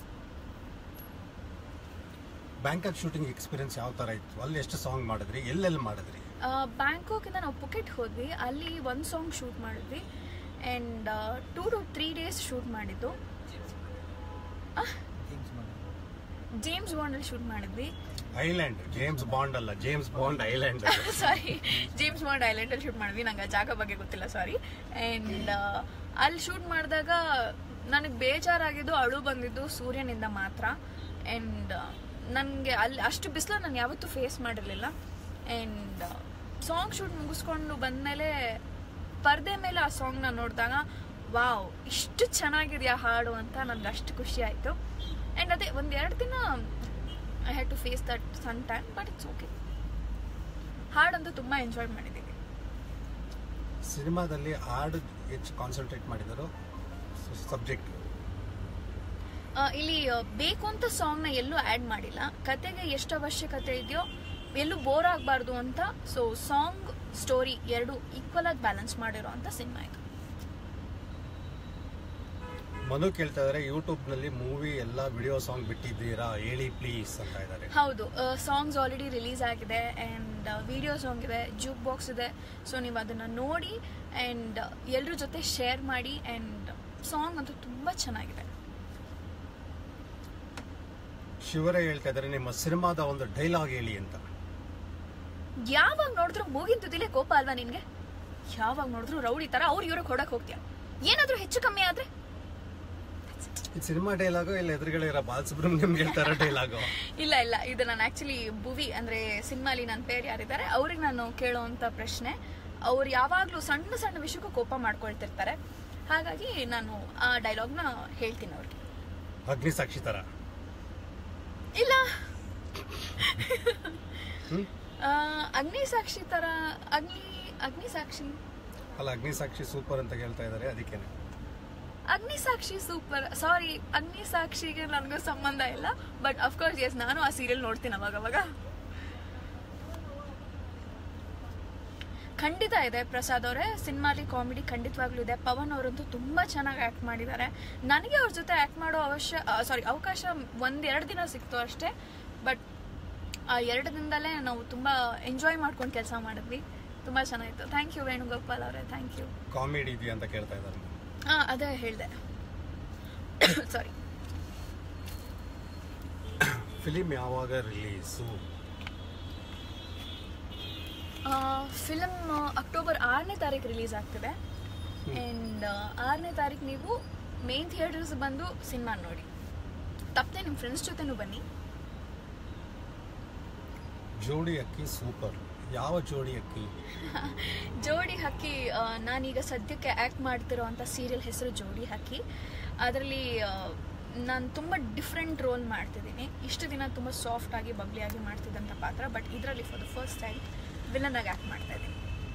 ಬ್ಯಾಂಕಾಕ್ ಶೂಟಿಂಗ್ ಎಕ್ಸ್ಪೀರಿಯನ್ಸ್ ಯಾವ ಥರ ಇತ್ತು ಅಲ್ಲಿ ಎಷ್ಟು ಸಾಂಗ್ ಮಾಡಿದ್ರಿ ಎಲ್ಲೆಲ್ಲಿ ಮಾಡಿದ್ರಿ ಬ್ಯಾಂಕಾಕಿಂದ ನಾವು ಪುಕೆಟ್ ಹೋದ್ವಿ ಅಲ್ಲಿ ಒಂದು ಸಾಂಗ್ ಶೂಟ್ ಮಾಡಿದ್ವಿ and two to three days shoot ಮಾಡಿದ್ದು ಥಿಂಗ್ಸ್ ಮಾಡಿ ಜೇಮ್ಸ್ ಬಾಂಡಲ್ಲಿ ಶೂಟ್ ಮಾಡಿದ್ವಿ ಐಲ್ಯಾಂಡ್ ಜೇಮ್ಸ್ ಬಾಂಡ್ ಅಲ್ಲ James Bond island sorry James Bond ಐಲ್ಯಾಂಡಲ್ಲಿ ಶೂಟ್ ಮಾಡಿದ್ವಿ ನಂಗೆ ಆ ಜಾಗ ಬಗ್ಗೆ ಗೊತ್ತಿಲ್ಲ ಸಾರಿ ಆ್ಯಂಡ್ ಅಲ್ಲಿ ಶೂಟ್ ಮಾಡಿದಾಗ ನನಗೆ ಬೇಜಾರಾಗಿದ್ದು ಅಳು ಬಂದಿದ್ದು ಸೂರ್ಯನಿಂದ ಮಾತ್ರ ಆ್ಯಂಡ್ ನನಗೆ ಅಲ್ಲಿ ಅಷ್ಟು ಬಿಸಿಲು ನಾನು ಯಾವತ್ತೂ ಫೇಸ್ ಮಾಡಿರಲಿಲ್ಲ ಆ್ಯಂಡ್ ಸಾಂಗ್ ಶೂಟ್ ಮುಗಿಸ್ಕೊಂಡು ಬಂದಮೇಲೆ ಪರ್ದೆ ಮೇಲೆ ಆ ಸಾಂಗ್ನ ನೋಡಿದಾಗ ವಾವ್ ಇಷ್ಟು ಚೆನ್ನಾಗಿದೆಯಾ ಹಾಡು ಅಂತ ನನಗೆ ಅಷ್ಟು ಖುಷಿ ಆಯಿತು ಆ್ಯಂಡ್ ಅದೇ ಒಂದು ಎರಡು ದಿನ I had to face that sun time but it's okay ಹಾಡಂತೂ ತುಂಬ ಎಂಜಾಯ್ ಮಾಡಿದ್ದೀವಿ ಸಿನಿಮಾದಲ್ಲಿ ಹಾಡು ಹೆಚ್ಚು ಕಾನ್ಸಂಟ್ರೇಟ್ ಮಾಡಿದರು ಸಬ್ಜೆಕ್ಟ್ ಆ, ಇಲ್ಲಿ ಆ, ಬೇಕು ಅಂತ ಸಾಂಗ್ನ ಎಲ್ಲೂ ಆ್ಯಡ್ ಮಾಡಿಲ್ಲ ಕತೆಗೆ ಎಷ್ಟು ಅವಶ್ಯಕತೆ ಇದೆಯೋ ಎಲ್ಲೂ ಬೋರ್ ಆಗಬಾರ್ದು ಅಂತ ಸೊ ಸಾಂಗ್ ಸ್ಟೋರಿ ಎರಡು ಈಕ್ವಲ್ ಆಗಿ ಬ್ಯಾಲೆನ್ಸ್ ಮಾಡಿರೋ ಅಂತ ಸಿನಿಮಾ ಇದು ಮನು ಕೇಳ್ತಾ ಇದಾರೆ ಯೂಟ್ಯೂಬ್ ನಲ್ಲಿ ಮೂವಿ ಎಲ್ಲ ವಿಡಿಯೋ ಸಾಂಗ್ ಬಿಟ್ಟಿದ್ದೀರಾ ಹೇಳಿ ಪ್ಲೀಸ್ ಅಂತ ಇದ್ದಾರೆ ಹೌದು ಸಾಂಗ್ಸ್ ಆಲ್ರೆಡಿ ರಿಲೀಸ್ ಆಗಿದೆ ಆ್ಯಂಡ್ ವಿಡಿಯೋ ಸಾಂಗ್ ಇದೆ ಜೂಕ್ ಬಾಕ್ಸ್ ಇದೆ ಸೊ ನೀವು ಅದನ್ನು ನೋಡಿ ಆ್ಯಂಡ್ ಎಲ್ಲರ ಜೊತೆ ಶೇರ್ ಮಾಡಿ ಆ್ಯಂಡ್ ಸಾಂಗ್ ಅಂತೂ ತುಂಬ ಚೆನ್ನಾಗಿದೆ ಶಿವರೇ ಹೇಳ್ತಾ ಇದ್ದಾರೆ ನಿಮ್ಮ ಸಿನಿಮಾದ ಒಂದು ಡೈಲಾಗ್ ಹೇಳಿ ಅಂತ ಯಾವಾಗ ನೋಡಿದ್ರು ಮೂಗಿನ ತುದಿಲೇ ಕೋಪ ಅಲ್ವಾ ನಿನ್ಗೆ ಯಾವಾಗ ನೋಡಿದ್ರು ರೌಡಿ ತರ ಅವ್ರು ಇವ್ರಿಗೆ ಹೊಡಕ್ ಹೋಗ್ತೀಯ ಏನಾದ್ರೂ ಹೆಚ್ಚು ಕಮ್ಮಿ ಆದ್ರೆ ಇದು ಸಿನಿಮಾ ಡೈಲಾಗು ಇಲ್ಲ ಎದುರುಗಡೆ ಇರೋ ಬಾಲಸುಬ್ರಹ್ಮಣ್ಯಂ ಹೇಳ್ತಾರ ಡೈಲಾಗು ಇಲ್ಲ ಇಲ್ಲ ಇದು ನಾನು ಆಕ್ಚುಲಿ ಭುವಿ ಅಂದ್ರೆ ಸಿನಿಮಾಲಿ ನನ್ನ ಪೇರ್ ಯಾರಿದ್ದಾರೆ ಅವ್ರಿಗೆ ನಾನು ಕೇಳೋವಂಥ ಪ್ರಶ್ನೆ ಅವ್ರು ಯಾವಾಗಲೂ ಸಣ್ಣ ಸಣ್ಣ ವಿಷಯಕ್ಕೂ ಕೋಪ ಮಾಡ್ಕೊಳ್ತಿರ್ತಾರೆ ಹಾಗಾಗಿ ನಾನು ಆ ಡೈಲಾಗ್ನ ಹೇಳ್ತೀನಿ ಅವ್ರಿಗೆ ಅಗ್ನಿ ಸಾಕ್ಷಿ ತರ ಇಲ್ಲ ಹ್ಮ್ ಆ, ಅಗ್ನಿ ಸಾಕ್ಷಿ ತರ ಅಗ್ನಿ ಅಗ್ನಿ ಸಾಕ್ಷಿ ಅಲ್ಲ ಅಗ್ನಿ ಸಾಕ್ಷಿ ಸೂಪರ್ ಅಂತ ಹೇಳ್ತಾ ಇದ್ದಾರೆ ಅದಕ್ಕೇನೆ ಅಗ್ನಿ ಸಾಕ್ಷಿ ಸೂಪರ್ ಸಾರಿ ಅಗ್ನಿ ಸಾಕ್ಷಿಗೆ ನನಗೂ ಸಂಬಂಧ ಇಲ್ಲ ಬಟ್ ಅಫ್ಕೋರ್ಸ್ ಎಸ್ ನಾನು ಆ ಸೀರಿಯಲ್ ನೋಡ್ತೀನಿ ಅವಾಗ ಅವಾಗ ಖಂಡಿತ ಇದೆ ಪ್ರಸಾದ್ ಅವರೇ ಸಿನಿಮಾಲಿ ಕಾಮಿಡಿ ಖಂಡಿತವಾಗ್ಲೂ ಇದೆ ಪವನ್ ಅವರಂತೂ ತುಂಬಾ ಚೆನ್ನಾಗಿ ಆಕ್ಟ್ ಮಾಡಿದ್ದಾರೆ ನನಗೆ ಅವ್ರ ಜೊತೆ ಆಕ್ಟ್ ಮಾಡೋ ಅವಶ್ಯ ಸಾರಿ ಅವಕಾಶ ಒಂದೆರಡು ದಿನ ಸಿಕ್ತು ಅಷ್ಟೇ ಬಟ್ ಆ ಎರಡು ದಿನದಲ್ಲೇ ನಾವು ತುಂಬಾ ಎಂಜಾಯ್ ಮಾಡ್ಕೊಂಡು ಕೆಲಸ ಮಾಡಿದ್ವಿ ತುಂಬಾ ಚೆನ್ನಾಗಿತ್ತು ಥ್ಯಾಂಕ್ ಯು ವೇಣುಗೋಪಾಲ್ ಅವರೇ ಥ್ಯಾಂಕ್ ಯು ಕಾಮಿಡಿ ಇದೆಯಾ ಅಂತ ಕೇಳ್ತಾ ಇದ್ದಾರೆ ಹಾ ಅದೇ ಹೇಳಿದೆ ಸಾರಿ ಫಿಲಿಮ್ ಯಾವಾಗ ರಿಲೀಸು ಫಿಲಮ್ ಅಕ್ಟೋಬರ್ ಆರನೇ ತಾರೀಕು ರಿಲೀಸ್ ಆಗ್ತಿದೆ ಆ್ಯಂಡ್ ಆರನೇ ತಾರೀಕು ನೀವು ಮೇನ್ ಥಿಯೇಟರ್ಸ್ ಬಂದು ಸಿನಿಮಾ ನೋಡಿ ತಪ್ಪದೆ ನಿಮ್ಮ ಫ್ರೆಂಡ್ಸ್ ಜೊತೆನೂ ಬನ್ನಿ ಜೋಡಿ ಅಕ್ಕಿ ಸೂಪರ್ ಯಾವ ಜೋಡಿ ಅಕ್ಕಿ ಜೋಡಿ ಹಕ್ಕಿ ಆ, ನಾನೀಗ ಸದ್ಯಕ್ಕೆ ಆ್ಯಕ್ಟ್ ಮಾಡ್ತಿರೋ ಅಂಥ ಸೀರಿಯಲ್ ಹೆಸರು ಜೋಡಿ ಹಕ್ಕಿ ಅದರಲ್ಲಿ ನಾನು ತುಂಬ ಡಿಫ್ರೆಂಟ್ ರೋಲ್ ಮಾಡ್ತಿದ್ದೀನಿ ಇಷ್ಟು ದಿನ ತುಂಬ ಸಾಫ್ಟ್ ಆಗಿ ಬಬ್ಲಿ ಆಗಿ ಮಾಡ್ತಿದ್ದಂಥ ಪಾತ್ರ ಬಟ್ ಇದರಲ್ಲಿ for the first time villain ಆಗಿ ಆ್ಯಕ್ಟ್ ಮಾಡ್ತಾ ಇದ್ದೀನಿ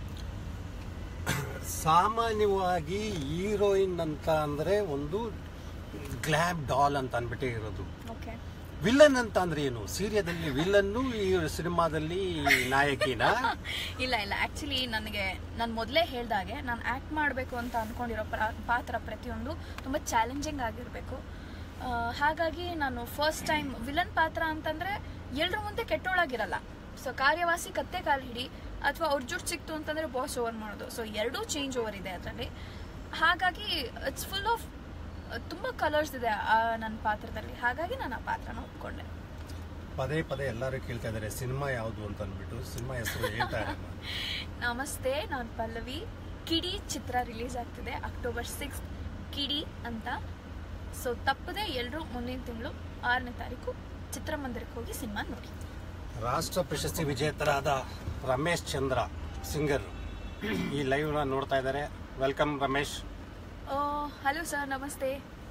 ಸಾಮಾನ್ಯವಾಗಿ ಹೀರೋಯಿನ್ ಅಂತ ಅಂದ್ರೆ ಒಂದು ಗ್ಲಾಬ್ ಡಾಲ್ ಅಂತ ಅಂದ್ಬಿಟ್ಟೆ ಇರೋದು ಓಕೆ ವಿಲನ್ ಅಂತ ಅಂದ್ರೆ ಏನು ಸೀರಿಯಾದಲ್ಲಿ ವಿಲನ್ನು ಈ ಸಿನಿಮಾದಲ್ಲಿ ನಾಯಕಿನ ಇಲ್ಲ ಇಲ್ಲ ಆ್ಯಕ್ಚುಲಿ ನನಗೆ ನಾನು ಮೊದಲೇ ಹೇಳ್ದಾಗೆ ನಾನು ಆ್ಯಕ್ಟ್ ಮಾಡಬೇಕು ಅಂತ ಅಂದ್ಕೊಂಡಿರೋ ಪ್ರಾ- ಪಾತ್ರ ಪ್ರತಿಯೊಂದು ತುಂಬ ಚಾಲೆಂಜಿಂಗ್ ಆಗಿರಬೇಕು ಹಾಗಾಗಿ ನಾನು ಫಸ್ಟ್ ಟೈಮ್ ವಿಲನ್ ಪಾತ್ರ ಅಂತಂದರೆ ಎಲ್ಲರ ಮುಂದೆ ಕೆಟ್ಟೋಳಾಗಿರಲ್ಲ ಸೊ ಕಾರ್ಯವಾಸಿ ಕತ್ತೆ ಕಾಲು ಹಿಡಿ ಅಥವಾ ಅವ್ರ ಜುಟ್ಟು ಸಿಕ್ತು ಅಂತಂದರೆ ಬಾಸ್ ಓವರ್ ಮಾಡೋದು ಸೊ ಎರಡೂ ಚೇಂಜ್ ಓವರ್ ಇದೆ ಅದರಲ್ಲಿ ಹಾಗಾಗಿ ಇಟ್ಸ್ ಫುಲ್ ಆಫ್ ತುಂಬ ಕಲರ್ಸ್ ಇದೆ ಆ ನನ್ನ ಪಾತ್ರದಲ್ಲಿ ಹಾಗಾಗಿ ನಾನು ಆ ಪಾತ್ರನ ಒಪ್ಕೊಂಡೆ ಪದೇ ಪದೇ ಎಲ್ಲರೂ ಕೇಳ್ತಾ ಇದಾರೆ ಸಿನಿಮಾ ಯಾವುದು ಅಂತ ಅಂದ್ಬಿಟ್ಟು ಸಿನಿಮಾ ಹೆಸರು ಹೇಳ್ತಾ ಇರಲ್ಲ ನಮಸ್ತೆ ನಾನು ಪಲ್ಲವಿ ಕಿಡಿ ಚಿತ್ರ ರಿಲೀಸ್ ಆಗ್ತಿದೆ ಅಕ್ಟೋಬರ್ ಸಿಕ್ಸ್ ಕಿಡಿ ಅಂತ ಸೊ ತಪ್ಪದೆ ಎಲ್ಲರೂ ಮುಂದಿನ ತಿಂಗಳು ಆರನೇ ತಾರೀಕು ಚಿತ್ರಮಂದಿರಕ್ಕೆ ಹೋಗಿ ಸಿನಿಮಾ ನೋಡಿ ರಾಷ್ಟ್ರ ಪ್ರಶಸ್ತಿ ವಿಜೇತರಾದ ರಮೇಶ್ ಚಂದ್ರ ಸಿಂಗರ್ ಈ ಲೈವ್ ನ ನೋಡ್ತಾ ಇದ್ದಾರೆ ವೆಲ್ಕಮ್ ರಮೇಶ್ ಹಲೋ ಸರ್ ನಮಸ್ತೆ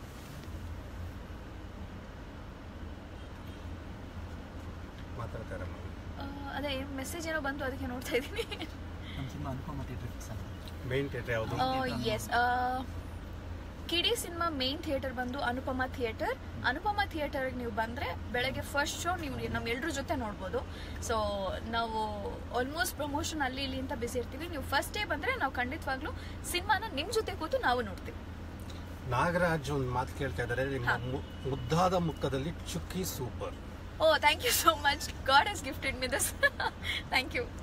ಮಾತಾಡ್ತಾರೆ ಆ, ಅದೇ ಮೆಸೇಜ್ ಏನೋ ಬಂತು ಅದಕ್ಕೆ ನೋಡ್ತಾ ಇದ್ದೀನಿ ನಮ್ಮ ಸಿನಿಮಾ ಅನುಪಮ ಥಿಯೇಟರ್ ಫಿಕ್ಸ್ ಆಗಿದೆ ಮೇನ್ ಥಿಯೇಟರ್ ಯಾವುದು yes Kidi cinema main theatre ಬಂದು ಅನುಪಮ ಥಿಯೇಟರ್ ಅನುಪಮ ಥಿಯೇಟರ್ಗೆ ನೀವು ಬಂದರೆ ಬೆಳಗ್ಗೆ ಫಸ್ಟ್ ಶೋ ನೀವು ನಮ್ಮ ಎಲ್ಲರ ಜೊತೆ ನೋಡ್ಬೋದು ಸೊ ನಾವು ಆಲ್ಮೋಸ್ಟ್ ಪ್ರಮೋಷನ್ ಅಲ್ಲಿ ಇಲ್ಲಿ ಅಂತ ಬಿಸಿ ಇರ್ತೀವಿ ನೀವು ಫಸ್ಟ್ ಡೇ ಬಂದರೆ ನಾವು ಖಂಡಿತವಾಗ್ಲೂ ಸಿನಿಮಾನ ನಿಮ್ಮ ಜೊತೆ ಕೂತು ನಾವು ನೋಡ್ತೀವಿ ನಾಗರಾಜ್ ಒಂದು ಮಾತು ಕೇಳ್ತಾ ಇದ್ದಾರೆ ನಿಮ್ಮ ಹಾ. ಮು- ಮುದ್ದಾದ ಮುಖದಲ್ಲಿ ಚುಕ್ಕಿ super oh thank you so much God has gifted me this thank you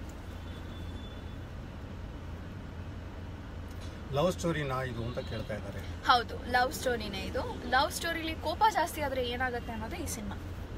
love ಸ್ಟೋರಿನಾ ಇದು ಅಂತ ಕೇಳ್ತಾ ಇದ್ದಾರೆ ಹೌದು ಲವ್ ಸ್ಟೋರಿನೇ ಇದು ಲವ್ ಸ್ಟೋರಿಲಿ ಕೋಪ ಜಾಸ್ತಿ ಆದರೆ ಏನಾಗುತ್ತೆ ಅನ್ನೋದೇ ಈ ಸಿನಿಮಾ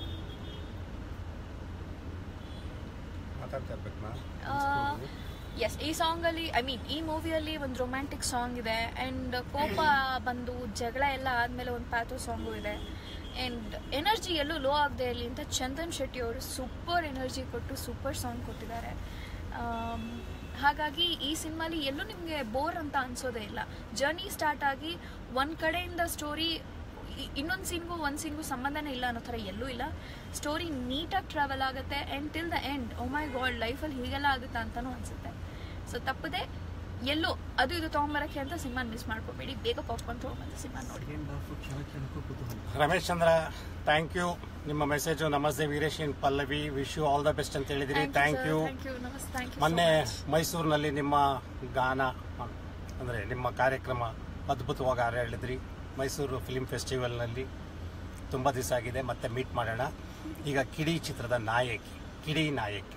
ಮಾತಾಡ್ತಾ ಇರ್ಬೇಕು ಎಸ್ ಈ ಸಾಂಗಲ್ಲಿ ಐ ಮೀನ್ ಈ ಮೂವಿಯಲ್ಲಿ ಒಂದು ರೊಮ್ಯಾಂಟಿಕ್ ಸಾಂಗ್ ಇದೆ ಆ್ಯಂಡ್ ಕೋಪ ಬಂದು ಜಗಳ ಎಲ್ಲ ಆದಮೇಲೆ ಒಂದು ಪ್ಯಾಥೋ ಸಾಂಗು ಇದೆ ಆ್ಯಂಡ್ ಎನರ್ಜಿ ಎಲ್ಲೂ ಲೋ ಆಗದೆ ಇರಲಿ ಅಂತ ಚಂದನ್ ಶೆಟ್ಟಿ ಅವರು ಸೂಪರ್ ಎನರ್ಜಿ ಕೊಟ್ಟು ಸೂಪರ್ ಸಾಂಗ್ ಕೊಟ್ಟಿದ್ದಾರೆ ಆಮ್, ಹಾಗಾಗಿ ಈ ಸಿನಿಮಾಲಿ ಎಲ್ಲೂ ನಿಮಗೆ ಬೋರ್ ಅಂತ ಅನ್ಸೋದೇ ಇಲ್ಲ ಜರ್ನಿ ಸ್ಟಾರ್ಟ್ ಆಗಿ ಒಂದು ಕಡೆಯಿಂದ ಸ್ಟೋರಿ ಇನ್ನೊಂದು ಸೀನ್ಗೂ ಒಂದು ಸೀನ್ಗೂ ಸಂಬಂಧನೇ ಇಲ್ಲ ಅನ್ನೋ ಥರ ಎಲ್ಲೂ ಇಲ್ಲ ಸ್ಟೋರಿ ನೀಟಾಗಿ ಟ್ರಾವೆಲ್ ಆಗುತ್ತೆ and till the end oh my God ಲೈಫಲ್ಲಿ ಹೀಗೆಲ್ಲ ಆಗುತ್ತಾ ಅಂತಲೂ ಅನಿಸುತ್ತೆ ಸೊ ತಪ್ಪದೆ ಎಲ್ಲೋ ಅದು ಇದು ತೊಗೊಂಬರಕ್ಕೆ ಅಂತ ಸಿನಿಮಾ ಮಿಸ್ ಮಾಡ್ಕೋಬೇಡಿ ಬೇಗ ಪಾಪ್ಕಾರ್ನ್ ತೊಗೊಂಬಂದು ಸಿನಿಮಾ ನೋಡಿ ಸೆಕೆಂಡ್ ಹಾಫ್ ಕ್ಷಣ ಕ್ಷಣಕ್ಕೂ ಕುತೂಹಲ ರಮೇಶ್ ಚಂದ್ರ ಥ್ಯಾಂಕ್ ಯು ನಿಮ್ಮ ಮೆಸೇಜು ನಮಸ್ತೆ Veeresh in Pallavi wish you all the best ಅಂತ ಹೇಳಿದಿರಿ ಥ್ಯಾಂಕ್ ಯು ಥ್ಯಾಂಕ್ ಯು ನಮಸ್ತೆ ಥ್ಯಾಂಕ್ ಯು ಮೊನ್ನೆ ಮೈಸೂರಿನಲ್ಲಿ ನಿಮ್ಮ ಗಾನ ಅಂದರೆ ನಿಮ್ಮ ಕಾರ್ಯಕ್ರಮ ಅದ್ಭುತವಾಗಿ ಹಾಡು ಹೇಳಿದ್ರಿ ಮೈಸೂರು ಫಿಲ್ಮ್ ಫೆಸ್ಟಿವಲ್ನಲ್ಲಿ ತುಂಬ ದಿವಸ ಆಗಿದೆ ಮತ್ತೆ ಮೀಟ್ ಮಾಡೋಣ ಈಗ ಕಿಡಿ ಚಿತ್ರದ ನಾಯಕಿ ಕಿಡಿ ನಾಯಕಿ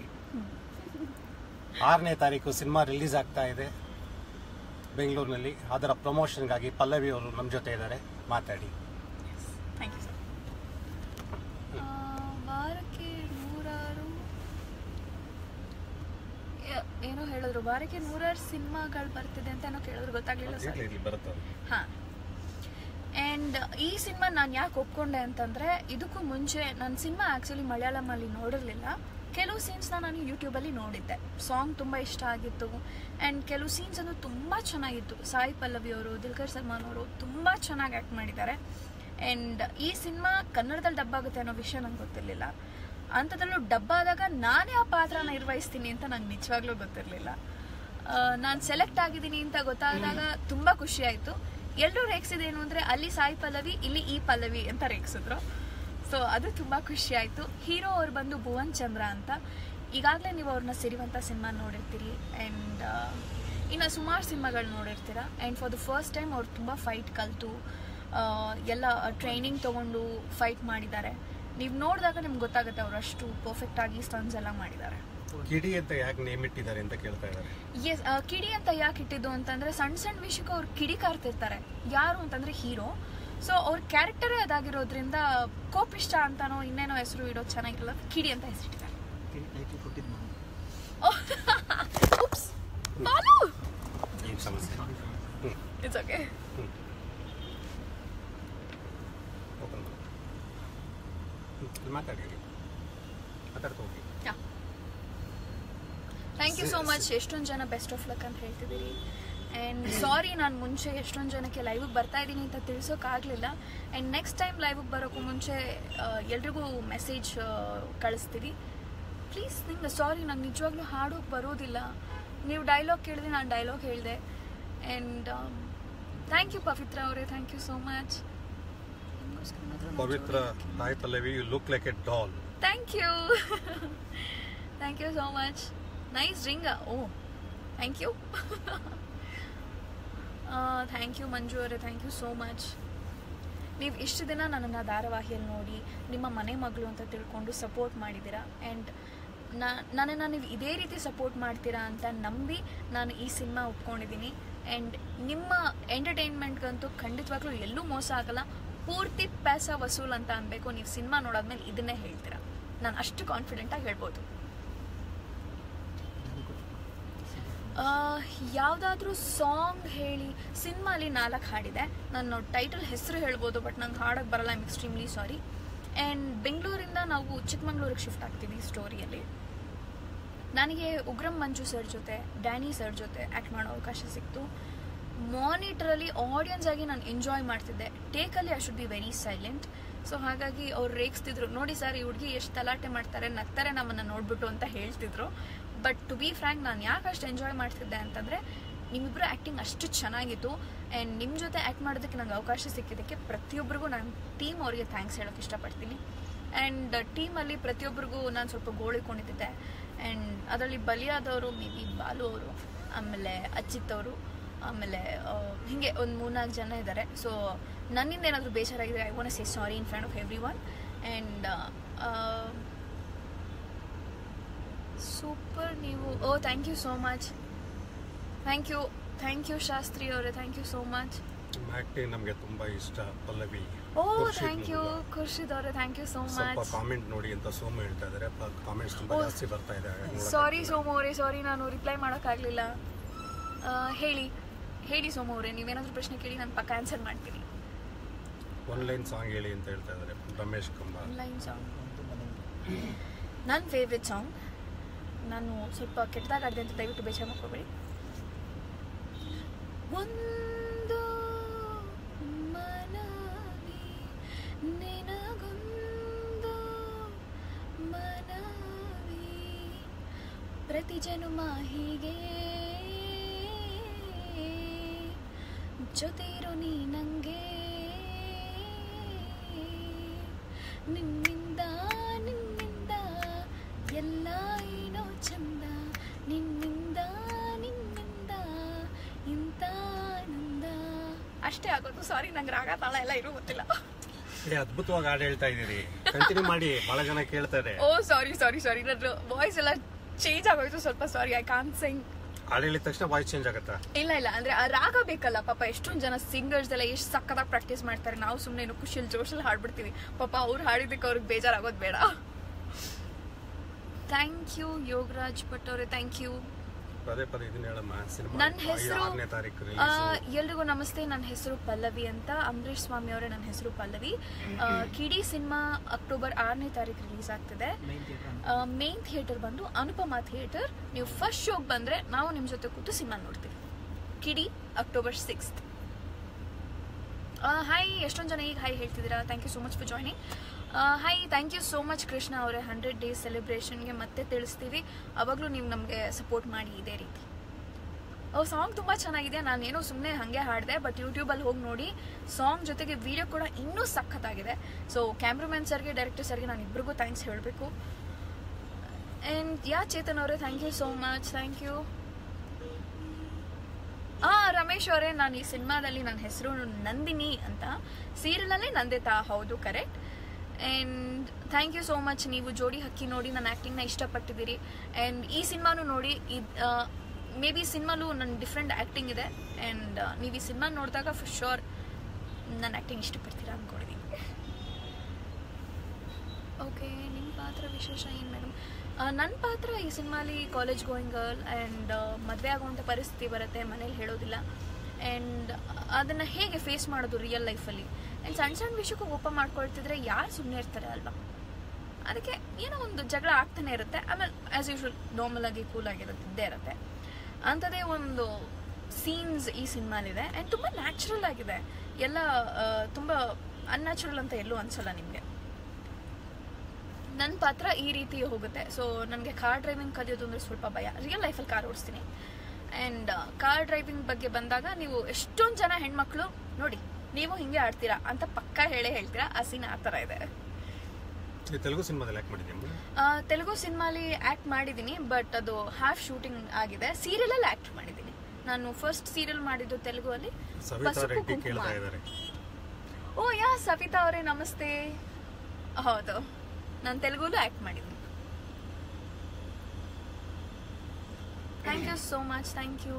ಆರನೇ ತಾರೀಕು ಸಿನಿಮಾ ರಿಲೀಸ್ ಆಗ್ತಾ ಇದೆ ಬೆಂಗಳೂರಿನಲ್ಲಿ ಅದರ ಪ್ರಮೋಷನ್ಗಾಗಿ ಪಲ್ಲವಿ ಅವರು ನಮ್ಮ ಜೊತೆ ಇದ್ದಾರೆ ಮಾತಾಡಿ ಥ್ಯಾಂಕ್ ಯು ಸರ್ ವಾರಕ್ಕೆ ನೂರಾರು ಯ- ಏನೋ ಹೇಳಿದ್ರು ವಾರಕ್ಕೆ ನೂರಾರು ಸಿನಿಮಾಗಳು ಬರ್ತಿದೆ ಅಂತ ಏನೋ ಕೇಳಿದ್ರು ಗೊತ್ತಾಗ್ಲಿಲ್ಲ ಸರ್ ಬರುತ್ತೆ ಹಾ ಆ್ಯಂಡ್ ಈ ಸಿನಿಮಾ ನಾನು ಯಾಕೆ ಒಪ್ಕೊಂಡೆ ಅಂತಂದರೆ ಇದಕ್ಕೂ ಮುಂಚೆ ನನ್ನ ಸಿನಿಮಾ ಆ್ಯಕ್ಚುಲಿ ಮಲಯಾಳಮಲ್ಲಿ ನೋಡಿರಲಿಲ್ಲ ಕೆಲವು ಸೀನ್ಸ್ನ ನಾನು ಯೂಟ್ಯೂಬಲ್ಲಿ ನೋಡಿದ್ದೆ ಸಾಂಗ್ ತುಂಬ ಇಷ್ಟ ಆಗಿತ್ತು ಆ್ಯಂಡ್ ಕೆಲವು ಸೀನ್ಸ್ ಅದು ತುಂಬ ಚೆನ್ನಾಗಿತ್ತು ಸಾಯಿ ಪಲ್ಲವಿ ಅವರು ದಿಲ್ಕರ್ ಸಲ್ಮಾನ್ ಅವರು ತುಂಬ ಚೆನ್ನಾಗಿ ಆ್ಯಕ್ಟ್ ಮಾಡಿದ್ದಾರೆ ಆ್ಯಂಡ್ ಈ ಸಿನಿಮಾ ಕನ್ನಡದಲ್ಲಿ ಡಬ್ ಆಗುತ್ತೆ ಅನ್ನೋ ವಿಷಯ ನಂಗೆ ಗೊತ್ತಿರಲಿಲ್ಲ ಅಂಥದ್ರಲ್ಲೂ ಡಬ್ಬ ಆದಾಗ ನಾನೇ ಆ ಪಾತ್ರನ ನಿರ್ವಹಿಸ್ತೀನಿ ಅಂತ ನಂಗೆ ನಿಜವಾಗ್ಲೂ ಗೊತ್ತಿರಲಿಲ್ಲ ನಾನು ಸೆಲೆಕ್ಟ್ ಆಗಿದ್ದೀನಿ ಅಂತ ಗೊತ್ತಾದಾಗ ತುಂಬ ಖುಷಿ ಆಯಿತು ಎಲ್ಲರೂ ರೇಗಿಸಿದೇನು ಅಂದರೆ ಅಲ್ಲಿ ಸಾಯಿ ಪಲ್ಲವಿ ಇಲ್ಲಿ ಈ ಪಲ್ಲವಿ ಅಂತ ರೇಗಿಸಿದ್ರು ಸೊ ಅದು ತುಂಬ ಖುಷಿ ಆಯಿತು ಹೀರೋ ಅವ್ರು ಬಂದು ಭುವನ್ ಚಂದ್ರ ಅಂತ ಈಗಾಗಲೇ ನೀವು ಅವ್ರನ್ನ ಸಿರಿವಂತ ಸಿನಿಮಾ ನೋಡಿರ್ತೀರಿ ಆ್ಯಂಡ್ ಇನ್ನು ಸುಮಾರು ಸಿನಿಮಾಗಳು ನೋಡಿರ್ತೀರ and for the first time ಅವ್ರು ತುಂಬ ಫೈಟ್ ಕಲಿತು ಎಲ್ಲ ಟ್ರೈನಿಂಗ್ ತೊಗೊಂಡು ಫೈಟ್ ಮಾಡಿದ್ದಾರೆ ನೀವು ನೋಡಿದಾಗ ನಿಮ್ಗೆ ಗೊತ್ತಾಗುತ್ತೆ ಅವ್ರು ಅಷ್ಟು ಪರ್ಫೆಕ್ಟಾಗಿ ಸ್ಟನ್ಸ್ ಎಲ್ಲ ಮಾಡಿದ್ದಾರೆ ಕಿಡಿ ಅಂತ ಯಾಕೆ ನೇಮ್ ಇಟ್ಟಿದ್ದಾರೆ ಅಂತ ಕೇಳ್ತಾ ಇದ್ದಾರೆ ಎಸ್ ಕಿಡಿ ಅಂತ ಯಾಕೆ ಇಟ್ಟಿದ್ದು ಅಂತಂದ್ರೆ ಸಣ್ಣ ಸಣ್ಣ ವಿಷಯಕ್ಕೆ ಅವ್ರು ಕಿಡಿ ಕಾರ್ತಿರ್ತಾರೆ ಯಾರು ಅಂತಂದ್ರೆ ಹೀರೋ ಸೊ ಅವ್ರ ಕ್ಯಾರೆಕ್ಟರೇ ಅದಾಗಿರೋದ್ರಿಂದ ಕೋಪಿಷ್ಟ ಅಂತಾನೋ ಇನ್ನೇನೋ ಹೆಸರು ಇಡೋದು ಚೆನ್ನಾಗಿರಲ್ಲ ಕಿಡಿ ಅಂತ ಹೆಸರಿಟ್ಟಿದ್ದಾರೆ ಟೈಟಲ್ ಕೊಟ್ಟಿದ್ದು ನಾನು Oops. ಬಾಲು ಏನು ಸಮಸ್ಯೆ ಹ್ಞೂ ಇಟ್ಸ್ ಓಕೆ ಹ್ಞೂ ಓಪನ್ ಮಾಡು. ಹ್ಮ್, ಇಲ್ಲಿ ಮಾತಾಡಿ ಮಾತಾಡ್ತಾ ಹೋಗಿ ಥ್ಯಾಂಕ್ ಯು ಸೋ ಮಚ್ ಎಷ್ಟೊಂದು ಜನ ಬೆಸ್ಟ್ ಆಫ್ ಲಕ್ ಅಂತ ಹೇಳ್ತಿದ್ದೀರಿ ಆ್ಯಂಡ್ ಸಾರಿ ನಾನು ಮುಂಚೆ ಎಷ್ಟೊಂದು ಜನಕ್ಕೆ ಲೈವಿಗೆ ಬರ್ತಾ ಇದ್ದೀನಿ ಅಂತ ತಿಳಿಸೋಕ್ಕಾಗಲಿಲ್ಲ ಆ್ಯಂಡ್ ನೆಕ್ಸ್ಟ್ ಟೈಮ್ ಲೈವಿಗೆ ಬರೋಕ್ಕೂ ಮುಂಚೆ ಆ, ಎಲ್ರಿಗೂ ಮೆಸೇಜ್ ಕಳಿಸ್ತೀವಿ ಪ್ಲೀಸ್ ನಿಮ್ಗೆ ಸಾರಿ ನಂಗೆ ನಿಜವಾಗ್ಲೂ ಹಾಡೋಕೆ ಬರೋದಿಲ್ಲ ನೀವು ಡೈಲಾಗ್ ಕೇಳಿದ್ರೆ ನಾನು ಡೈಲಾಗ್ ಹೇಳಿದೆ ಆ್ಯಂಡ್ ಥ್ಯಾಂಕ್ ಯು ಪವಿತ್ರ ಅವರೇ thank you so much Pavitra hi Pallavi you look like a doll thank you thank you so much nice ring oh thank you thank you Manju ಅವರೇ ಥ್ಯಾಂಕ್ ಯು ಸೋ ಮಚ್ ನೀವು ಇಷ್ಟು ದಿನ ನನ್ನನ್ನು ಧಾರಾವಾಹಿಯಲ್ಲಿ ನೋಡಿ ನಿಮ್ಮ ಮನೆ ಮಗಳು ಅಂತ ತಿಳ್ಕೊಂಡು ಸಪೋರ್ಟ್ ಮಾಡಿದ್ದೀರಾ ಆ್ಯಂಡ್ ನನ್ನನ್ನು ನೀವು ಇದೇ ರೀತಿ ಸಪೋರ್ಟ್ ಮಾಡ್ತೀರಾ ಅಂತ ನಂಬಿ ನಾನು ಈ ಸಿನಿಮಾ ಒಪ್ಕೊಂಡಿದ್ದೀನಿ ಆ್ಯಂಡ್ ನಿಮ್ಮ ಎಂಟರ್ಟೈನ್ಮೆಂಟ್ಗಂತೂ ಖಂಡಿತವಾಗ್ಲೂ ಎಲ್ಲೂ ಮೋಸ ಆಗಲ್ಲ ಪೂರ್ತಿ ಪ್ಯಾಸ ವಸೂಲ್ ಅಂತ ಅನ್ಬೇಕು ನೀವು ಸಿನಿಮಾ ನೋಡಾದ್ಮೇಲೆ ಇದನ್ನೇ ಹೇಳ್ತೀರಾ ನಾನು ಅಷ್ಟು ಕಾನ್ಫಿಡೆಂಟಾಗಿ ಹೇಳ್ಬೋದು ಯಾವುದಾದ್ರೂ ಸಾಂಗ್ ಹೇಳಿ ಸಿನಿಮಾಲಿ ನಾಲ್ಕು ಹಾಡಿದೆ ನಾನು ಟೈಟಲ್ ಹೆಸರು ಹೇಳ್ಬೋದು ಬಟ್ ನಂಗೆ ಹಾಡಕ್ಕೆ ಬರಲ್ಲ ಐಮ್ ಎಕ್ಸ್ಟ್ರೀಮ್ಲಿ ಸಾರಿ ಆ್ಯಂಡ್ ಬೆಂಗಳೂರಿಂದ ನಾವು ಚಿಕ್ಕಮಂಗ್ಳೂರಿಗೆ ಶಿಫ್ಟ್ ಆಗ್ತೀವಿ ಸ್ಟೋರಿಯಲ್ಲಿ ನನಗೆ ಉಗ್ರಂ ಮಂಜು ಸರ್ ಜೊತೆ ಡ್ಯಾನಿ ಸರ್ ಜೊತೆ ಆ್ಯಕ್ಟ್ ಮಾಡೋ ಅವಕಾಶ ಸಿಕ್ತು ಮಾನಿಟ್ರಲ್ಲಿ ಆಡಿಯನ್ಸ್ ಆಗಿ ನಾನು ಎಂಜಾಯ್ ಮಾಡ್ತಿದ್ದೆ ಟೇಕಲ್ಲಿ I should be very silent so ಹಾಗಾಗಿ ಅವ್ರು ರೇಗಿಸ್ತಿದ್ರು ನೋಡಿ ಸರ್ ಈ ಹುಡುಗಿ ಎಷ್ಟು ತಲಾಟೆ ಮಾಡ್ತಾರೆ ನಗ್ತಾರೆ ನಮ್ಮನ್ನು ನೋಡ್ಬಿಟ್ಟು ಅಂತ ಹೇಳ್ತಿದ್ರು ಬಟ್ ಟು ಬಿ ಫ್ರ್ಯಾಂಕ್ ನಾನು ಯಾಕೆ ಅಷ್ಟು ಎಂಜಾಯ್ ಮಾಡ್ತಿದ್ದೆ ಅಂತಂದರೆ ನಿಮ್ಮಿಬ್ಬರು ಆ್ಯಕ್ಟಿಂಗ್ ಅಷ್ಟು ಚೆನ್ನಾಗಿತ್ತು ಆ್ಯಂಡ್ ನಿಮ್ಮ ಜೊತೆ ಆ್ಯಕ್ಟ್ ಮಾಡೋದಕ್ಕೆ ನಂಗೆ ಅವಕಾಶ ಸಿಕ್ಕಿದ್ದಕ್ಕೆ ಪ್ರತಿಯೊಬ್ಬರಿಗೂ ನಾನು ಟೀಮ್ ಅವರಿಗೆ ಥ್ಯಾಂಕ್ಸ್ ಹೇಳೋಕ್ಕೆ ಇಷ್ಟಪಡ್ತೀನಿ ಆ್ಯಂಡ್ ಟೀಮಲ್ಲಿ ಪ್ರತಿಯೊಬ್ಬರಿಗೂ ನಾನು ಸ್ವಲ್ಪ ಗೋಳಿಕೊಂಡಿದ್ದೆ ಆ್ಯಂಡ್ ಅದರಲ್ಲಿ ಬಲಿಯಾದವರು ಮೇ ಬಿ ಬಾಲು ಅವರು ಆಮೇಲೆ ಅಚ್ಚಿತ್ ಅವರು ಆಮೇಲೆ ಹೀಗೆ ಒಂದು ಮೂರ್ನಾಲ್ಕು ಜನ ಇದ್ದಾರೆ ಸೊ ನನ್ನಿಂದ ಏನಾದರೂ ಬೇಜಾರಾಗಿದ್ರೆ I want say sorry in front of every one and super ನೀವು oh thank you so much thank you thank you Shastri ಅವರೇ thank you so much acting ನಮಗೆ ತುಂಬಾ ಇಷ್ಟ Pallavi oh Khurshid thank you ನಮ್ಗೆ. ಖುರ್ಷಿದ್ ಅವರೇ ಥ್ಯಾಂಕ್ ಯು ಸೋ ಸ್ವಲ್ಪ much comment ನೋಡಿ ಅಂತ ಸೋಮು ಹೇಳ್ತಾ ಇದಾರೆ ಕಾಮೆಂಟ್ಸ್ ತುಂಬಾ ಓ, ಜಾಸ್ತಿ ಬರ್ತಾ ಇದೆ ಹಾಗಾಗಿ ನೋಡಕ್ ಸಾರಿ ಆಗ್ತಿಲ್ಲ. ಸೋಮು ಅವರೇ ಸಾರಿ ನಾನು ರಿಪ್ಲೈ ಮಾಡೋಕ್ಕಾಗಲಿಲ್ಲ ಹೇಳಿ ಹೇಳಿ ಸೋಮು ಅವರೇ ನೀವೇನಾದರೂ ಪ್ರಶ್ನೆ ಕೇಳಿ ನಾನು ಪಕ್ಕ ಆನ್ಸರ್ ಮಾಡ್ತೀನಿ ಒನ್ ಲೈನ್ ಸಾಂಗ್ ಹೇಳಿ ಅಂತ ಹೇಳ್ತಾ ಇದಾರೆ ರಮೇಶ್ ಕಂಬ ಆನ್ಲೈನ್ ಸಾಂಗ್ ನನ್ನ ಫೇವ್ರೆಟ್ ಸಾಂಗ್ ನಾನು ಸ್ವಲ್ಪ ಕೆಟ್ಟದಾಗ ಆಡಿದೆ ಅಂತ ದಯವಿಟ್ಟು ಬೇಜಾರು ಮಾಡ್ಕೋಬೇಡಿ ಒಂದು ಮನವಿ ನಿನಗೊಂದು ಮನವಿ ಪ್ರತಿ ಜನುಮ ಹೀಗೆ ಜೊತೆಯಿರು ನೀ ನಂಗೆ ನಿನ್ನಿಂದ ನಿನ್ನಿಂದ ಎಲ್ಲ ಏನೋ ಚಂದ ನಿನ್ನಿಂದ ನಿನ್ನಿಂದ ಇಂಥ ಆನಂದ ಅಷ್ಟೇ ಆಗೋದು ಸಾರಿ ನಂಗೆ ರಾಗ ತಾಳ ಎಲ್ಲ ಇರೋ ಗೊತ್ತಿಲ್ಲ ಏ ಅದ್ಭುತವಾಗಿ ಹಾಡು ಹೇಳ್ತಾ ಇದೀರಿ ಕಂಟಿನ್ಯೂ ಮಾಡಿ ಬಹಳ ಜನ ಕೇಳ್ತಾರೆ ಓ ಸಾರಿ ಸಾರಿ ಸಾರಿ ನನ್ನ ವಾಯ್ಸ್ ಎಲ್ಲ ಚೇಂಜ್ ಆಗೋಯ್ತು ಸ್ವಲ್ಪ ಸಾರಿ ಐ ಕಾನ್ ಸಿಂಗ್ ಹಾಡು ಹೇಳಿದ ತಕ್ಷಣ ವಾಯ್ಸ್ ಚೇಂಜ್ ಆಗತ್ತಾ ಇಲ್ಲ ಇಲ್ಲ ಅಂದ್ರೆ ಆ ರಾಗ ಬೇಕಲ್ಲ ಪಾಪ ಎಷ್ಟೊಂದು ಜನ ಸಿಂಗರ್ಸ್ ಎಲ್ಲ ಎಷ್ಟು ಸಕ್ಕತ್ತಾಗಿ ಪ್ರಾಕ್ಟೀಸ್ ಮಾಡ್ತಾರೆ ನಾವು ಸುಮ್ಮನೆ ಏನು ಖುಷಿಯಲ್ಲಿ ಜೋಶಲ್ಲಿ ಹಾಡ್ಬಿಡ್ತೀವಿ ಪಾಪ ಅವ್ರು ಹಾಡಿದ್ದಕ್ಕೆ ಅವ್ರಿಗೆ ಬೇಜಾರಾಗೋದು ಬೇಡ ಥ್ಯಾಂಕ್ ಯು ಯೋಗರಾಜ್ ಭಟ್ ಅವರೇ ಥ್ಯಾಂಕ್ ಯು ಪದೇ ಪದೇ ಇದನ್ನ ಹೇಳಮ್ಮ ಸಿನಿಮಾ ನನ್ನ ಹೆಸರು ಆರನೇ ತಾರೀಕು ಆ, ರಿಲೀಸ್ ಎಲ್ರಿಗೂ ನಮಸ್ತೆ ನನ್ನ ಹೆಸರು ಪಲ್ಲವಿ ಅಂತ ಅಂಬರೀಶ್ ಸ್ವಾಮಿ ಅವರೇ ನನ್ನ ಹೆಸರು ಪಲ್ಲವಿ ಆ, ಕಿಡಿ ಸಿನಿಮಾ ಅಕ್ಟೋಬರ್ ಆರನೇ ತಾರೀಕು ರಿಲೀಸ್ ಆಗ್ತಿದೆ ಮೈನ್ ಥಿಯೇಟರ್ ಮೇನ್ ಥಿಯೇಟರ್ ಬಂದು ಅನುಪಮ ಥಿಯೇಟರ್ ನೀವು ಫಸ್ಟ್ ಶೋಗೆ ಬಂದರೆ ನಾವು ನಿಮ್ಮ ಜೊತೆ ಕೂತು ಸಿನಿಮಾ ನೋಡ್ತೀವಿ ಕಿಡಿ ಅಕ್ಟೋಬರ್ ಸಿಕ್ಸ್ತ್ ಹಾಯ್ ಎಷ್ಟೊಂದು ಜನ ಈಗ ಹಾಯ್ ಹೇಳ್ತಿದ್ದೀರಾ thank you so much for joining hi thank you so much Krishna ಅವರೇ ಹಂಡ್ರೆಡ್ ಡೇಸ್ ಸೆಲೆಬ್ರೇಷನ್ಗೆ ಮತ್ತೆ ತಿಳಿಸ್ತೀವಿ ಅವಾಗಲೂ ನೀವು ನಮಗೆ ಸಪೋರ್ಟ್ ಮಾಡಿ ಇದೇ ರೀತಿ ಓ ಸಾಂಗ್ ತುಂಬ ಚೆನ್ನಾಗಿದೆ ನಾನೇನೋ ಸುಮ್ಮನೆ ಹಾಗೆ ಹಾಡಿದೆ ಬಟ್ ಯೂಟ್ಯೂಬಲ್ಲಿ ಹೋಗಿ ನೋಡಿ ಸಾಂಗ್ ಜೊತೆಗೆ ವಿಡಿಯೋ ಕೂಡ ಇನ್ನೂ ಸಖತ್ತಾಗಿದೆ ಸೊ ಕ್ಯಾಮ್ರಾಮನ್ ಸರ್ಗೆ ಡೈರೆಕ್ಟರ್ ಸರ್ಗೆ ನಾನು ಇಬ್ಬರಿಗೂ ಥ್ಯಾಂಕ್ಸ್ ಹೇಳಬೇಕು ಆ್ಯಂಡ್ ಯಾ ಚೇತನ್ ಅವರೇ thank you so much thank you ಆ ರಮೇಶ್ ಅವರೇ ನಾನು ಈ ಸಿನಿಮಾದಲ್ಲಿ ನನ್ನ ಹೆಸರು ನಂದಿನಿ ಅಂತ ಸೀರಿಯಲಲ್ಲೇ ನಂದಿತಾ ಹೌದು correct and thank you so much ನೀವು ಜೋಡಿ ಹಕ್ಕಿ ನೋಡಿ ನನ್ನ ಆ್ಯಕ್ಟಿಂಗ್ನ ಇಷ್ಟಪಟ್ಟಿದ್ದೀರಿ ಆ್ಯಂಡ್ ಈ ಸಿನಿಮಾನು ನೋಡಿ ಇದು ಮೇ ಬಿ ಸಿನಿಮಾಲು ನನ್ನ ಡಿಫ್ರೆಂಟ್ ಆ್ಯಕ್ಟಿಂಗ್ ಇದೆ ಆ್ಯಂಡ್ ನೀವು ಈ ಸಿನಿಮಾ ನೋಡಿದಾಗ ಫರ್ ಶೋರ್ ನನ್ನ ಆ್ಯಕ್ಟಿಂಗ್ ಇಷ್ಟಪಡ್ತೀರಾ ಅಂದ್ಕೊಂಡಿದ್ದೀನಿ ಓಕೆ ನಿಮ್ಮ ಪಾತ್ರ ವಿಶೇಷ ಏನು ಮೇಡಮ್ ನನ್ನ ಪಾತ್ರ ಈ ಸಿನಿಮಾಲಿ ಕಾಲೇಜ್ ಗೋಯಿಂಗ್ ಗರ್ಲ್ ಆ್ಯಂಡ್ ಮದುವೆ ಆಗುವಂಥ ಪರಿಸ್ಥಿತಿ ಬರುತ್ತೆ ಮನೇಲಿ ಹೇಳೋದಿಲ್ಲ ಆ್ಯಂಡ್ ಅದನ್ನು ಹೇಗೆ ಫೇಸ್ ಮಾಡೋದು ರಿಯಲ್ ಲೈಫಲ್ಲಿ ಆ್ಯಂಡ್ ಸಣ್ಣ ಸಣ್ಣ ವಿಷಯಕ್ಕೂ ಕೋಪ ಮಾಡ್ಕೊಳ್ತಿದ್ರೆ ಯಾರು ಸುಮ್ಮನೆ ಇರ್ತಾರೆ ಅಲ್ವಾ ಅದಕ್ಕೆ ಏನೋ ಒಂದು ಜಗಳ ಆಗ್ತಾನೆ ಇರುತ್ತೆ ಆಮೇಲೆ ಆ್ಯಸ್ ಯೂಶ್ವಲ್ ನಾರ್ಮಲ್ ಆಗಿ ಕೂಲ್ ಆಗಿರುತ್ತೆ ಇದ್ದೇ ಇರುತ್ತೆ ಅಂಥದ್ದೇ ಒಂದು ಸೀನ್ಸ್ ಈ ಸಿನಿಮಾಲಿದೆ ಆ್ಯಂಡ್ ತುಂಬ ನ್ಯಾಚುರಲ್ ಆಗಿದೆ ಎಲ್ಲ ಆ, ತುಂಬ ಅನ್ಯಾಚುರಲ್ ಅಂತ ಎಲ್ಲೂ ಅನ್ಸಲ್ಲ ನಿಮಗೆ ನನ್ನ ಪಾತ್ರ ಈ ರೀತಿ ಹೋಗುತ್ತೆ ಸೊ ನನಗೆ ಕಾರ್ ಡ್ರೈವಿಂಗ್ ಕಲಿಯೋದು ಅಂದರೆ ಸ್ವಲ್ಪ ಭಯ ರಿಯಲ್ ಲೈಫಲ್ಲಿ ಕಾರ್ ಓಡಿಸ್ತೀನಿ ಆ್ಯಂಡ್ ಕಾರ್ ಡ್ರೈವಿಂಗ್ ಬಗ್ಗೆ ಬಂದಾಗ ನೀವು ಎಷ್ಟೊಂದು ಜನ ಹೆಣ್ಮಕ್ಳು ನೋಡಿ ನೀವು ಹಿಂಗೆ ಆಡ್ತೀರಾ ಅಂತ ಪಕ್ಕ ಹೇಳೇ ಹೇಳ್ತೀರಾ ಆ ಸೀನ್ ಆ ಥರ ಇದೆ ಈ ತೆಲುಗು ಸಿನಿಮಾದಲ್ಲಿ ಯಾಕೆ ಮಾಡಿದ್ಯಮ್ಮ ಆ, ತೆಲುಗು ಸಿನಿಮಾಲಿ ಆಕ್ಟ್ ಮಾಡಿದ್ದೀನಿ ಬಟ್ ಅದು ಹಾಫ್ ಶೂಟಿಂಗ್ ಆಗಿದೆ ಸೀರಿಯಲಲ್ಲಿ ಆಕ್ಟ್ ಮಾಡಿದ್ದೀನಿ ನಾನು ಫಸ್ಟ್ ಸೀರಿಯಲ್ ಮಾಡಿದ್ದು ತೆಲುಗು ಅಲ್ಲಿ ಸವಿತಾ ಪಸುಪು ರೆಡ್ಡಿ ಕುಂಕುಮ. ಕೇಳ್ತಾ ಇದ್ದಾರೆ ಓ ಯಾ ಸವಿತಾ ಅವರೇ ನಮಸ್ತೆ ಹೌದು ನಾನು ತೆಲುಗುಲು ಆಕ್ಟ್ ಮಾಡಿದ್ದೀನಿ thank you so much thank you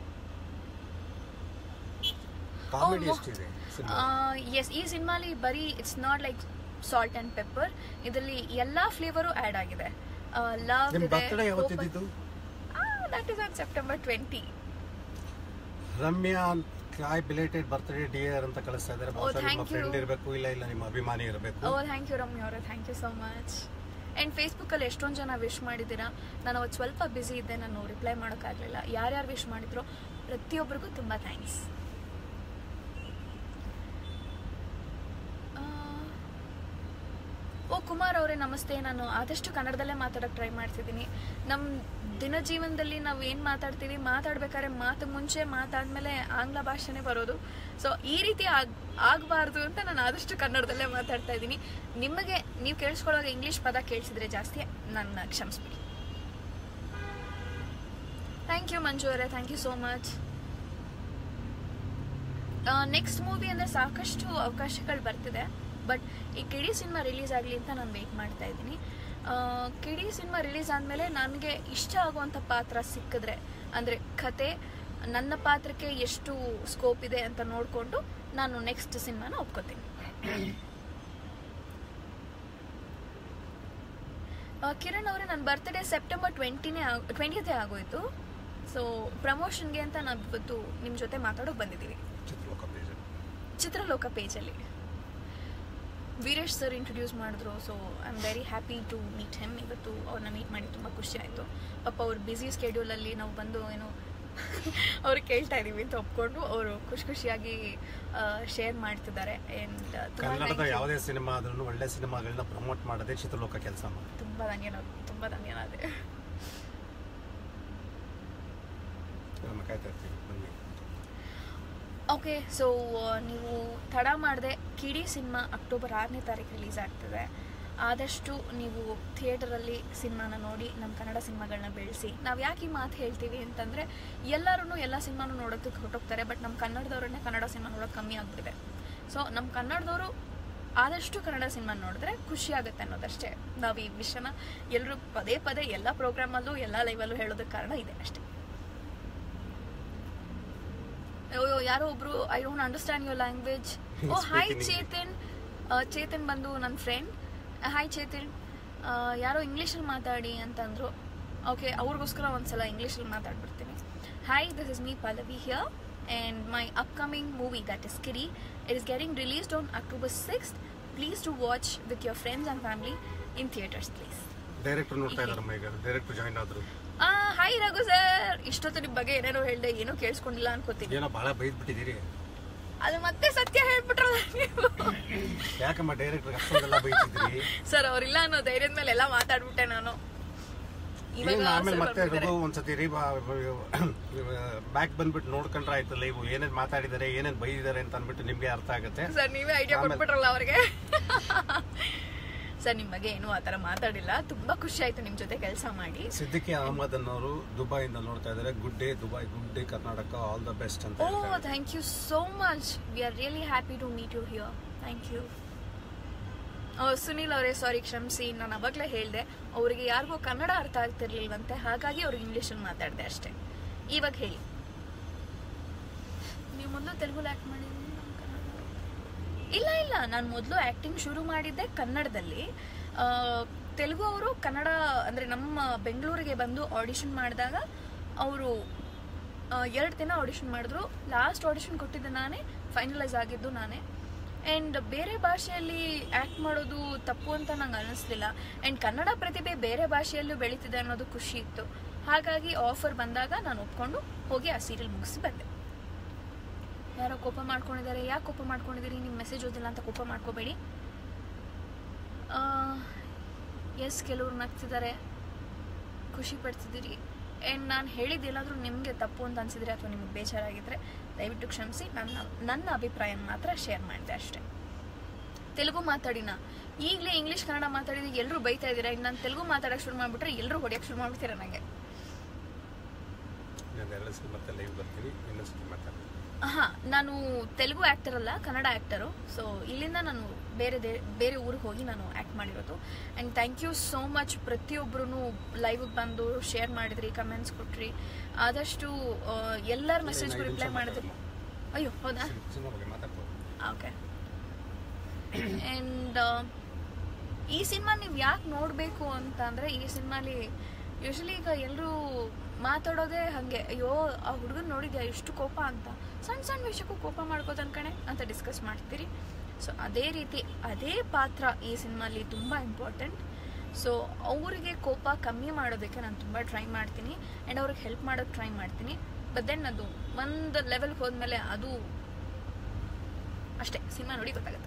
comedy Oh, ಎಷ್ಟಿದೆ ಸಿನಿಮಾ ಎಸ್ ಈ ಸಿನಿಮಾಲಿ ಬರೀ it's not like salt and pepper ಇದರಲ್ಲಿ ಎಲ್ಲಾ ಫ್ಲೇವರು ಆ್ಯಡ್ ಆಗಿದೆ ಲವ್ ನಿಮ್ ಬರ್ತಡೇ ಯಾವತ್ತಿದ್ದು that is on September twenty Ramya ಕಾಯ್ ಬಿಲೇಟೆಡ್ ಬರ್ತ್ಡೇ ಡಿಯರ್ ಅಂತ ಕಳಿಸ್ತಾ ಇದ್ದಾರೆ ಬಹುಶಃ thank ನಿಮ್ಮ you. ಫ್ರೆಂಡ್ ಇರಬೇಕು ಇಲ್ಲ ಇಲ್ಲ ನಿಮ್ಮ ಅಭಿಮಾನಿ ಇರಬೇಕು ಓ ಥ್ಯಾಂಕ್ ಯು ರಮ್ಯ ಅವರೇ thank you so much and ಫೇಸ್ಬುಕ್ಕಲ್ಲಿ ಎಷ್ಟೊಂದು ಜನ ವಿಶ್ ಮಾಡಿದ್ದೀರಾ ನಾನು ಅವತ್ತು ಸ್ವಲ್ಪ ಬ್ಯುಸಿ ಇದ್ದೆ ನಾನು ರಿಪ್ಲೈ ಮಾಡೋಕ್ಕಾಗಲಿಲ್ಲ ಯಾರ್ಯಾರು ವಿಶ್ ಮಾಡಿದ್ರು ಪ್ರತಿಯೊಬ್ಬರಿಗೂ ತುಂಬ ಥ್ಯಾಂಕ್ಸ್ ಓ ಕುಮಾರ್ ಅವರೇ ನಮಸ್ತೆ ನಾನು ಆದಷ್ಟು ಕನ್ನಡದಲ್ಲೇ ಮಾತಾಡೋಕ್ಕೆ ಟ್ರೈ ಮಾಡ್ತಿದ್ದೀನಿ ನಮ್ಮ ದಿನ ಜೀವನದಲ್ಲಿ ನಾವು ಏನು ಮಾತಾಡ್ತೀವಿ ಮಾತಾಡ್ಬೇಕಾದ್ರೆ ಮಾತು ಮುಂಚೆ ಮಾತಾದ್ಮೇಲೆ ಆಂಗ್ಲ ಭಾಷೆನೇ ಬರೋದು ಸೊ ಈ ರೀತಿ ಆಗ್ ಆಗಬಾರ್ದು ಅಂತ ನಾನು ಆದಷ್ಟು ಕನ್ನಡದಲ್ಲೇ ಮಾತಾಡ್ತಾ ಇದ್ದೀನಿ ನಿಮಗೆ ನೀವು ಕೇಳಿಸ್ಕೊಳ್ಳೋವಾಗ ಇಂಗ್ಲೀಷ್ ಪದ ಕೇಳಿಸಿದ್ರೆ ಜಾಸ್ತಿ ನನ್ನ ಕ್ಷಮಿಸ್ಬಿಡಿ ಥ್ಯಾಂಕ್ ಯು ಮಂಜು ಅವರೇ thank you so much next movie ಅಂದರೆ ಸಾಕಷ್ಟು ಅವಕಾಶಗಳು ಬರ್ತಿದೆ ಬಟ್ ಈ ಕಿಡಿ ಸಿನಿಮಾ ರಿಲೀಸ್ ಆಗಲಿ ಅಂತ ನಾನು ವೆಯ್ಟ್ ಮಾಡ್ತಾ ಇದ್ದೀನಿ ಕಿಡಿ ಸಿನಿಮಾ ರಿಲೀಸ್ ಆದಮೇಲೆ ನನಗೆ ಇಷ್ಟ ಆಗುವಂಥ ಪಾತ್ರ ಸಿಕ್ಕಿದ್ರೆ ಅಂದರೆ ಕತೆ ನನ್ನ ಪಾತ್ರಕ್ಕೆ ಎಷ್ಟು ಸ್ಕೋಪ್ ಇದೆ ಅಂತ ನೋಡಿಕೊಂಡು ನಾನು ನೆಕ್ಸ್ಟ್ ಸಿನಿಮಾನ ಒಪ್ಕೋತೀನಿ ಆ, ಕಿರಣ್ ಅವರೇ ನನ್ನ ಬರ್ತ್ಡೇ ಸೆಪ್ಟೆಂಬರ್ ಟ್ವೆಂಟಿನೇ ಆಗ ಟ್ವೆಂಟಿಯೇ ಆಗೋಯ್ತು ಸೊ ಪ್ರಮೋಷನ್ಗೆ ಅಂತ ನಾವು ಇವತ್ತು ನಿಮ್ಮ ಜೊತೆ ಮಾತಾಡೋಕೆ ಬಂದಿದ್ದೀವಿ ಚಿತ್ರಲೋಕ ಪೇಜ್ ಚಿತ್ರಲೋಕ ಪೇಜಲ್ಲಿ ವೀರೇಶ್ ಸರ್ ಇಂಟ್ರೊಡ್ಯೂಸ್ ಮಾಡಿದ್ರು so I am very happy to meet him ಇವತ್ತು ಅವ್ರನ್ನ ಮೀಟ್ ಮಾಡಿ ತುಂಬ ಖುಷಿ ಆಯಿತು ಪಾಪ ಅವ್ರ ಬ್ಯುಸಿ ಸ್ಕೆಡ್ಯೂಲಲ್ಲಿ ನಾವು ಬಂದು ಏನು ಅವ್ರಿಗೆ ಕೇಳ್ತಾ ಇದ್ದೀವಿ ಅಂತ ಒಪ್ಕೊಂಡು ಅವರು ಖುಷಿ ಖುಷಿಯಾಗಿ ಶೇರ್ ಮಾಡ್ತಿದ್ದಾರೆ ಆ್ಯಂಡ್ ಕನ್ನಡದ ಯಾವುದೇ ಸಿನಿಮಾ ಆದ್ರೂ ಒಳ್ಳೆ ಸಿನಿಮಾಗಳನ್ನ ಪ್ರಮೋಟ್ ಮಾಡದೆ ಚಿತ್ರಲೋಕ ಕೆಲಸ ಮಾಡಿ ತುಂಬ ಧನ್ಯವಾದ ತುಂಬ ಧನ್ಯವಾದ ನಮ್ಮ ಕಾಯ್ತಾ ಇರ್ತೀವಿ ಬನ್ನಿ ಓಕೆ ಸೊ ನೀವು ತಡ ಮಾಡದೆ ಕಿಡಿ ಸಿನಿಮಾ ಅಕ್ಟೋಬರ್ ಆರನೇ ತಾರೀಕು ರಿಲೀಸ್ ಆಗ್ತದೆ ಆದಷ್ಟು ನೀವು ಥಿಯೇಟರಲ್ಲಿ ಸಿನಿಮಾನ ನೋಡಿ ನಮ್ಮ ಕನ್ನಡ ಸಿನಿಮಾಗಳನ್ನ ಬೆಳೆಸಿ ನಾವು ಯಾಕೆ ಈ ಮಾತು ಹೇಳ್ತೀವಿ ಅಂತಂದರೆ ಎಲ್ಲರೂ ಎಲ್ಲ ಸಿನಿಮಾನು ನೋಡೋದಕ್ಕೆ ಹೊರಟೋಗ್ತಾರೆ ಬಟ್ ನಮ್ಮ ಕನ್ನಡದವ್ರನ್ನೇ ಕನ್ನಡ ಸಿನಿಮಾ ನೋಡೋದು ಕಮ್ಮಿ ಆಗ್ಬಿಟ್ಟಿದೆ ಸೊ ನಮ್ಮ ಕನ್ನಡದವರು ಆದಷ್ಟು ಕನ್ನಡ ಸಿನಿಮಾ ನೋಡಿದ್ರೆ ಖುಷಿ ಆಗುತ್ತೆ ಅನ್ನೋದಷ್ಟೇ ನಾವು ಈ ವಿಷಯನ ಎಲ್ಲರೂ ಪದೇ ಪದೇ ಎಲ್ಲ ಪ್ರೋಗ್ರಾಮಲ್ಲೂ ಎಲ್ಲ ಲೈವಲ್ಲೂ ಹೇಳೋದಕ್ಕೆ ಕಾರಣ ಇದೆ ಅಷ್ಟೇ ಅಯ್ಯೋ ಯಾರೋ ಒಬ್ರು I don't understand your language oh Speak hi in English. Chetan ಆ, ಚೇತನ್ ಬಂದು ನನ್ನ ಫ್ರೆಂಡ್ ಹಾಯ್ ಚೇತನ್ ಆ, ಯಾರೋ ಇಂಗ್ಲೀಷಲ್ಲಿ ಮಾತಾಡಿ ಅಂತಂದ್ರು ಓಕೆ ಅವ್ರಿಗೋಸ್ಕರ ಒಂದ್ಸಲ ಇಂಗ್ಲೀಷಲ್ಲಿ ಮಾತಾಡ್ಬಿಡ್ತೀನಿ hi this is me Pallavi here and my upcoming movie that is ಕಿರಿ it is getting released on October six please to watch with your friends and family in theaters please director ನೋಡ್ತಾ ಇದಾರಮ್ಮ ಈಗ director join ಆದ್ರು hi Raghu sir ಇಷ್ಟೊತ್ತು ನಿಮ್ಮ ಬಗ್ಗೆ ಏನೇನೋ ಹೇಳ್ದೆ ಏನೂ ಕೇಳಿಸ್ಕೊಂಡಿಲ್ಲ ಅನ್ಕೋತೀನಿ ಏನೋ ಬಹಳ ಬೈದ್ ಬಿಟ್ಟಿದ್ದೀರಿ ಅದು ಮತ್ತೆ ಸತ್ಯ ಹೇಳ್ಬಿಟ್ರಲ್ಲ ನೀವು ಯಾಕಮ್ಮ ಡೈರೆಕ್ಟರ್ ಅಷ್ಟೊಂದೆಲ್ಲ ಬೈತಿದ್ರಿ ಸರ್ ಅವ್ರಿಲ್ಲ ಅನ್ನೋ ಧೈರ್ಯದ ಮೇಲೆ ಎಲ್ಲ ಮಾತಾಡ್ಬಿಟ್ಟೆ ನಾನು ಏನ್ ಆಮೇಲೆ sir ಮತ್ತೆ ಬರ್ಬಿಟ್ಟಿದ್ದಾರೆ. ರಘು ಒಂದ್ಸತಿ ರೀ ಬ್ಯಾಕ್ ಬಂದ್ಬಿಟ್ಟು ನೋಡ್ಕೊಂಡ್ರೆ ಆಯ್ತು ಲೈವ್ ಏನೇನ್ ಮಾತಾಡಿದಾರೆ ಏನೇನ್ ಬೈದಿದ್ದಾರೆ ಅಂತ ಅಂದ್ಬಿಟ್ಟು ನಿಮ್ಗೆ ಅರ್ಥ ಆಗುತ್ತೆ ಸರ್ ನೀವೇ ಐಡಿಯಾ ಆಮೇಲೆ- ಕೊಟ್ಬಿಟ್ರಲ್ಲ ಅವ್ರಿಗೆ ಸರ್ ನಿಮ್ ಬಗ್ಗೆ ಏನೂ ಆತರ ಮಾತಾಡಿಲ್ಲ ತುಂಬಾ ಖುಷಿ ಆಯ್ತು ನಿಮ್ ಜೊತೆ ಕೆಲಸ ಮಾಡಿ ಸಿದ್ದಿಕಿ ಅಹಮದ್ ಅನ್ನೋರು ದುಬೈಯಿಂದ ನೋಡ್ತಾ ಇದಾರೆ good day Dubai good day Karnataka all the best ಅಂತ ಓ ಹೇಳ್ತಾರೆ. Thank you so much we are really happy to meet you here thank you Sunil ಅವರೇ ಸಾರಿ ಕ್ಷಮಿಸಿ ನಾನು ಅವಾಗಲೇ ಹೇಳಿದೆ ಅವರಿಗೆ ಯಾರಿಗೂ ಕನ್ನಡ ಅರ್ಥ ಆಗ್ತಿರ್ಲಿಲ್ವಂತೆ ಹಾಗಾಗಿ ಅವ್ರಿಗೆ ಇಂಗ್ಲೀಷಲ್ಲಿ ಮಾತಾಡಿದೆ ಅಷ್ಟೇ ಇವಾಗ ಹೇಳಿ ನೀವು ಮೊದಲು ತೆಲುಗು ಆ್ಯಕ್ಟ್ ಮಾಡಿದ್ದೀನಿ ನಾನು ಕನ್ನಡ ಇಲ್ಲ ಇಲ್ಲ ನಾನು ಮೊದಲು ಆ್ಯಕ್ಟಿಂಗ್ ಶುರು ಮಾಡಿದ್ದೆ ಕನ್ನಡದಲ್ಲಿ ಆ, ತೆಲುಗು ಅವರು ಕನ್ನಡ ಅಂದರೆ ನಮ್ಮ ಬೆಂಗಳೂರಿಗೆ ಬಂದು ಆಡಿಷನ್ ಮಾಡಿದಾಗ ಅವರು ಎರಡು ದಿನ ಆಡಿಷನ್ ಮಾಡಿದ್ರು ಲಾಸ್ಟ್ ಆಡಿಷನ್ ಕೊಟ್ಟಿದ್ದೆ ನಾನೇ ಫೈನಲೈಸ್ ಆಗಿದ್ದು ನಾನೇ ಆ್ಯಂಡ್ ಬೇರೆ ಭಾಷೆಯಲ್ಲಿ ಆ್ಯಕ್ಟ್ ಮಾಡೋದು ತಪ್ಪು ಅಂತ ನಂಗೆ ಅನ್ನಿಸ್ಲಿಲ್ಲ ಆ್ಯಂಡ್ ಕನ್ನಡ ಪ್ರತಿಭೆ ಬೇರೆ ಭಾಷೆಯಲ್ಲೂ ಬೆಳೀತಿದೆ ಅನ್ನೋದು ಖುಷಿ ಇತ್ತು ಹಾಗಾಗಿ ಆಫರ್ ಬಂದಾಗ ನಾನು ಒಪ್ಕೊಂಡು ಹೋಗಿ ಆ ಸೀರಿಯಲ್ ಮುಗಿಸಿ ಬಂದೆ ಯಾರೋ ಕೋಪ ಮಾಡ್ಕೊಂಡಿದ್ದಾರೆ ಯಾಕೆ ಕೋಪ ಮಾಡ್ಕೊಂಡಿದ್ದೀರಿ ನಿಮ್ಮ ಮೆಸೇಜ್ ಓದಿಲ್ಲ ಅಂತ ಕೋಪ ಮಾಡ್ಕೋಬೇಡಿ ಎಸ್ ಕೆಲವ್ರು ನಗ್ತಿದ್ದಾರೆ ಖುಷಿ ಪಡ್ತಿದ್ದೀರಿ ಆ್ಯಂಡ್ ನಾನು ಹೇಳಿದ್ದೆಲ್ಲಾದರೂ ನಿಮಗೆ ತಪ್ಪು ಅಂತ ಅನ್ಸಿದ್ರೆ ಅಥವಾ ನಿಮಗೆ ಬೇಜಾರಾಗಿದ್ದರೆ ದಯವಿಟ್ಟು ಕ್ಷಮಿಸಿ ನನ್ನ ನನ್ನ ಅಭಿಪ್ರಾಯ ಮಾತ್ರ ಶೇರ್ ಮಾಡಿದೆ ಅಷ್ಟೇ ತೆಲುಗು ಮಾತಾಡಿನ ಈಗಲೇ ಇಂಗ್ಲೀಷ್ ಕನ್ನಡ ಮಾತಾಡಿದ್ರೆ ಎಲ್ಲರೂ ಬೈತಾ ಇದ್ದೀರಾ ಇನ್ನು ನಾನು ತೆಲುಗು ಮಾತಾಡೋಕೆ ಶುರು ಮಾಡಿಬಿಟ್ರೆ ಎಲ್ಲರೂ ಹೊಡೆಯೋಕೆ ಶುರು ಮಾಡ್ಬಿಡ್ತೀರಾ ನನಗೆ ಇನ್ನೊಂದು ಎರಡು ಸಲ ಮತ್ತೆ ಲೈವ್ ಬರ್ತೀನಿ ಇನ್ನೊಂದ್ಸತಿ ಮಾತಾಡ್ತೀನಿ ಹಾ ನಾನು ತೆಲುಗು ಆ್ಯಕ್ಟರ್ ಅಲ್ಲ ಕನ್ನಡ ಆ್ಯಕ್ಟರು ಸೊ ಇಲ್ಲಿಂದ ನಾನು ಬೇರೆ ದೇ- ಬೇರೆ ಊರಿಗೆ ಹೋಗಿ ನಾನು ಆ್ಯಕ್ಟ್ ಮಾಡಿರೋದು and thank you so much ಪ್ರತಿಯೊಬ್ಬರೂ ಲೈವ್ಗೆ ಬಂದು ಶೇರ್ ಮಾಡಿದ್ರಿ ಕಮೆಂಟ್ಸ್ ಕೊಟ್ರಿ ಆದಷ್ಟು ಆ, ಎಲ್ಲರ ಮೆಸೇಜ್ಗೂ ಐದು ರಿಪ್ಲೈ ನಿಮಿಷ ಮಾಡಿದ್ರಿ ಅಯ್ಯೋ ಹೌದಾ ಸಿನಿಮಾ ಬಗ್ಗೆ ಮಾತಾಡ್ಬೋದು ಓಕೆ ಆ್ಯಂಡ್ ಈ ಸಿನಿಮಾ ನೀವು ಯಾಕೆ ನೋಡಬೇಕು ಅಂತ ಅಂದರೆ ಈ ಸಿನಿಮಾಲಿ ಯೂಶಲಿ ಈಗ ಎಲ್ಲರೂ ಮಾತಾಡೋದೇ ಹಾಗೆ ಅಯ್ಯೋ ಆ ಹುಡುಗನ ನೋಡಿದ್ಯಾ ಎಷ್ಟು ಕೋಪ ಅಂತ ಸಣ್ಣ ಸಣ್ಣ ವಿಷಯಕ್ಕೂ ಕೋಪ ಮಾಡ್ಕೋತಾನ ಕಣೆ ಅಂತ ಡಿಸ್ಕಸ್ ಮಾಡ್ತೀರಿ ಸೊ ಅದೇ ರೀತಿ ಅದೇ ಪಾತ್ರ ಈ ಸಿನಿಮಾಲಿ ತುಂಬ ಇಂಪಾರ್ಟೆಂಟ್ ಸೊ ಅವರಿಗೆ ಕೋಪ ಕಮ್ಮಿ ಮಾಡೋದಕ್ಕೆ ನಾನು ತುಂಬ ಟ್ರೈ ಮಾಡ್ತೀನಿ ಆ್ಯಂಡ್ ಅವ್ರಿಗೆ ಹೆಲ್ಪ್ ಮಾಡೋಕ್ಕೆ ಟ್ರೈ ಮಾಡ್ತೀನಿ ಬಟ್ ದೆನ್ ಅದು ಒಂದು ಲೆವೆಲ್ಗೆ ಹೋದ್ಮೇಲೆ ಅದು ಅಷ್ಟೇ ಸಿನಿಮಾ ನೋಡಿ ಗೊತ್ತಾಗುತ್ತೆ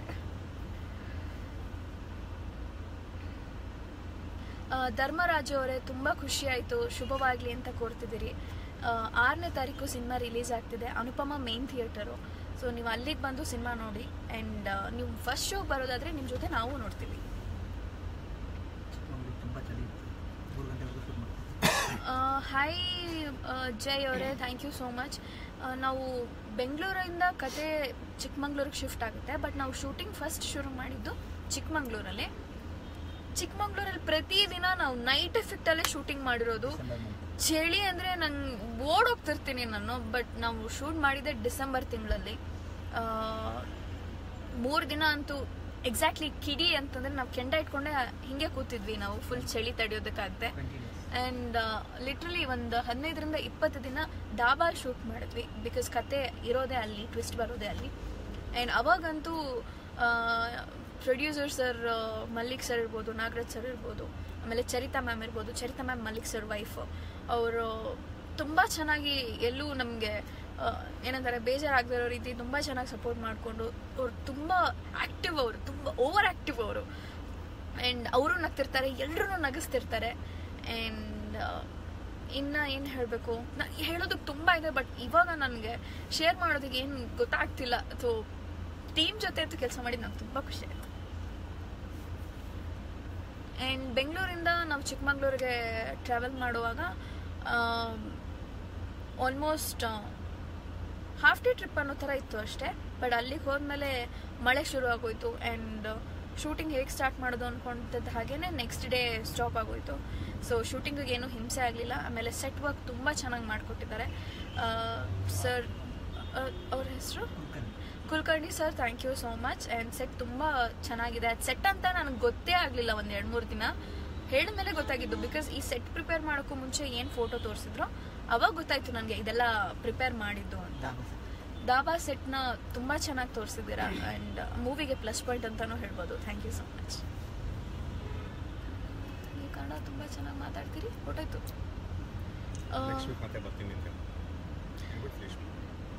ಆ, ಧರ್ಮರಾಜು ಅವರೇ ತುಂಬ ಖುಷಿ ಆಯಿತು ಶುಭವಾಗಲಿ ಅಂತ ಕೋರ್ತಿದ್ದೀರಿ ಆರನೇ ತಾರೀಕು ಸಿನಿಮಾ ರಿಲೀಸ್ ಆಗ್ತಿದೆ ಅನುಪಮ ಮೇನ್ ಥಿಯೇಟರು ಸೊ ನೀವು ಅಲ್ಲಿಗೆ ಬಂದು ಸಿನಿಮಾ ನೋಡಿ ಆ್ಯಂಡ್ ನೀವು ಫಸ್ಟ್ ಶೋ ಬರೋದಾದರೆ ನಿಮ್ಮ ಜೊತೆ ನಾವು ನೋಡ್ತೀವಿ ಚಿಕ್ಕಮಗಳೂರು ತುಂಬ ಚಳಿ ಇತ್ತು ಮೂರು ಗಂಟೆವರೆಗೂ ಶುರು ಮಾಡ್ತೀವಿ ಹಾಯ್ ಜಯ್ ಅವರೇ ಥ್ಯಾಂಕ್ ಯು ಸೋ ಮಚ್ ನಾವು ಬೆಂಗಳೂರಿಂದ ಕತೆ ಚಿಕ್ಕಮಂಗ್ಳೂರಿಗೆ ಶಿಫ್ಟ್ ಆಗುತ್ತೆ ಬಟ್ ನಾವು ಶೂಟಿಂಗ್ ಫಸ್ಟ್ ಶುರು ಮಾಡಿದ್ದು ಚಿಕ್ಕಮಂಗ್ಳೂರಲ್ಲಿ ಚಿಕ್ಕಮಂಗ್ಳೂರಲ್ಲಿ ಪ್ರತಿದಿನ ನಾವು ನೈಟ್ ಎಫೆಕ್ಟಲ್ಲೇ ಶೂಟಿಂಗ್ ಮಾಡಿರೋದು ಡಿಸೆಂಬರ್ ಮಂತ್ ಚಳಿ ಅಂದರೆ ನಂಗೆ ಓಡೋಗ್ತಿರ್ತೀನಿ ನಾನು ಬಟ್ ನಾವು ಶೂಟ್ ಮಾಡಿದ್ದೆ ಡಿಸೆಂಬರ್ ತಿಂಗಳಲ್ಲಿ ಮೂರು ದಿನ ಅಂತೂ ಎಕ್ಸಾಕ್ಟ್ಲಿ ಕಿಡಿ ಅಂತಂದ್ರೆ ನಾವು ಕೆಂಡ ಇಟ್ಕೊಂಡೆ ಹಿಂಗೆ ಕೂತಿದ್ವಿ ನಾವು ಫುಲ್ ಚಳಿ ತಡೆಯೋದಕ್ಕಾಗದೆ ಟ್ವೆಂಟಿ ಡೇಸ್ ಆ್ಯಂಡ್ ಲಿಟ್ರಲಿ ಒಂದು ಹದಿನೈದರಿಂದ ಇಪ್ಪತ್ತು ದಿನ ಡಾಬಾಲ್ ಶೂಟ್ ಮಾಡಿದ್ವಿ ಬಿಕಾಸ್ ಕತೆ ಇರೋದೇ ಅಲ್ಲಿ ಟ್ವಿಸ್ಟ್ ಬರೋದೇ ಅಲ್ಲಿ ಆ್ಯಂಡ್ ಅವಾಗಂತೂ ಪ್ರೊಡ್ಯೂಸರ್ ಸರ್ ಮಲ್ಲಿಕ್ ಸರ್ ಇರ್ಬೋದು ನಾಗರಾಜ್ ಸರ್ ಇರ್ಬೋದು ಆಮೇಲೆ ಚರಿತಾ ಮ್ಯಾಮ್ ಇರ್ಬೋದು Charitha ma'am Mallik sir wife ಅವರು ತುಂಬ ಚೆನ್ನಾಗಿ ಎಲ್ಲೂ ನಮಗೆ ಏನಂತಾರೆ ಬೇಜಾರಾಗದಿರೋ ರೀತಿ ತುಂಬ ಚೆನ್ನಾಗಿ ಸಪೋರ್ಟ್ ಮಾಡಿಕೊಂಡು ಅವ್ರು ತುಂಬ ಆ್ಯಕ್ಟಿವ್ ಅವರು ತುಂಬ ಓವರ್ ಆ್ಯಕ್ಟಿವ್ ಅವರು ಆ್ಯಂಡ್ ಅವರು ನಗ್ತಿರ್ತಾರೆ ಎಲ್ಲರೂ ನಗಿಸ್ತಿರ್ತಾರೆ ಆ್ಯಂಡ್ ಇನ್ನು ಏನು ಹೇಳಬೇಕು ನಾ ಹೇಳೋದಕ್ಕೆ ತುಂಬ ಇದೆ ಬಟ್ ಇವಾಗ ನನಗೆ ಶೇರ್ ಮಾಡೋದಕ್ಕೆ ಏನು ಗೊತ್ತಾಗ್ತಿಲ್ಲ ಸೊ ಟೀಮ್ ಜೊತೆ ಅಂತೂ ಕೆಲಸ ಮಾಡಿ ನಂಗೆ ತುಂಬ ಖುಷಿ ಆಯಿತು ಆ್ಯಂಡ್ ಬೆಂಗಳೂರಿಂದ ನಾವು ಚಿಕ್ಕಮಂಗ್ಳೂರಿಗೆ ಟ್ರಾವೆಲ್ ಮಾಡುವಾಗ ಆಲ್ಮೋಸ್ಟ್ ಹಾಫ್ ಡೇ ಟ್ರಿಪ್ ಅನ್ನೋ ಥರ ಇತ್ತು ಅಷ್ಟೇ ಬಟ್ ಅಲ್ಲಿಗೆ ಹೋದ್ಮೇಲೆ ಮಳೆ ಶುರು ಆಗೋಯ್ತು ಆ್ಯಂಡ್ ಶೂಟಿಂಗ್ ಹೇಗೆ ಸ್ಟಾರ್ಟ್ ಮಾಡೋದು ಅಂದ್ಕೊಂಡಿದ್ದ ಹಾಗೇನೆ ನೆಕ್ಸ್ಟ್ ಡೇ ಸ್ಟಾಪ್ ಆಗೋಯ್ತು ಸೊ ಶೂಟಿಂಗಿಗೆ ಏನೂ ಹಿಂಸೆ ಆಗಲಿಲ್ಲ ಆಮೇಲೆ ಸೆಟ್ ವರ್ಕ್ ತುಂಬ ಚೆನ್ನಾಗಿ ಮಾಡಿಕೊಟ್ಟಿದ್ದಾರೆ ಸರ್ ಅವ್ರ ಹೆಸರು Kulkarni Kulkarni sir thank you so much and set ತುಂಬ ಚೆನ್ನಾಗಿದೆ ಅದು ಸೆಟ್ ಅಂತ ನನಗೆ ಗೊತ್ತೇ ಆಗಲಿಲ್ಲ ಒಂದು ಎರಡು ಮೂರು ದಿನ ಹೇಳಿದ್ಮೇಲೆ ಗೊತ್ತಾಗಿದ್ದು ಬಿಕಾಸ್ ಈ ಸೆಟ್ ಪ್ರಿಪೇರ್ ಮಾಡೋಕ್ಕೂ ಮುಂಚೆ ಏನು ಫೋಟೋ ತೋರಿಸಿದ್ರು ಅವಾಗ ಗೊತ್ತಾಯ್ತು ನನಗೆ ಇದೆಲ್ಲ ಪ್ರಿಪೇರ್ ಮಾಡಿದ್ದು ಅಂತ ದಾಬಾ ಸರ್. ದಾಬಾ ಸೆಟ್ನ ತುಂಬ ಚೆನ್ನಾಗಿ ತೋರಿಸಿದ್ದೀರಾ ಆ್ಯಂಡ್ ಮೂವಿಗೆ ಪ್ಲಸ್ ಪಾಯಿಂಟ್ ಅಂತಲೂ ಹೇಳ್ಬೋದು ಥ್ಯಾಂಕ್ ಯು ಸೊ ಮಚ್ ನೀವು ಕನ್ನಡ ತುಂಬ ಚೆನ್ನಾಗಿ ಮಾತಾಡ್ತೀರಿ ಗೊತ್ತಾಯ್ತು ನೆಕ್ಸ್ಟ್ ವೀಕ್ ಮತ್ತೆ ಬರ್ತೀನಿ ಅಂತ ಹೇಳ್ಬಿಟ್ಟು finish ಮಾಡಿ.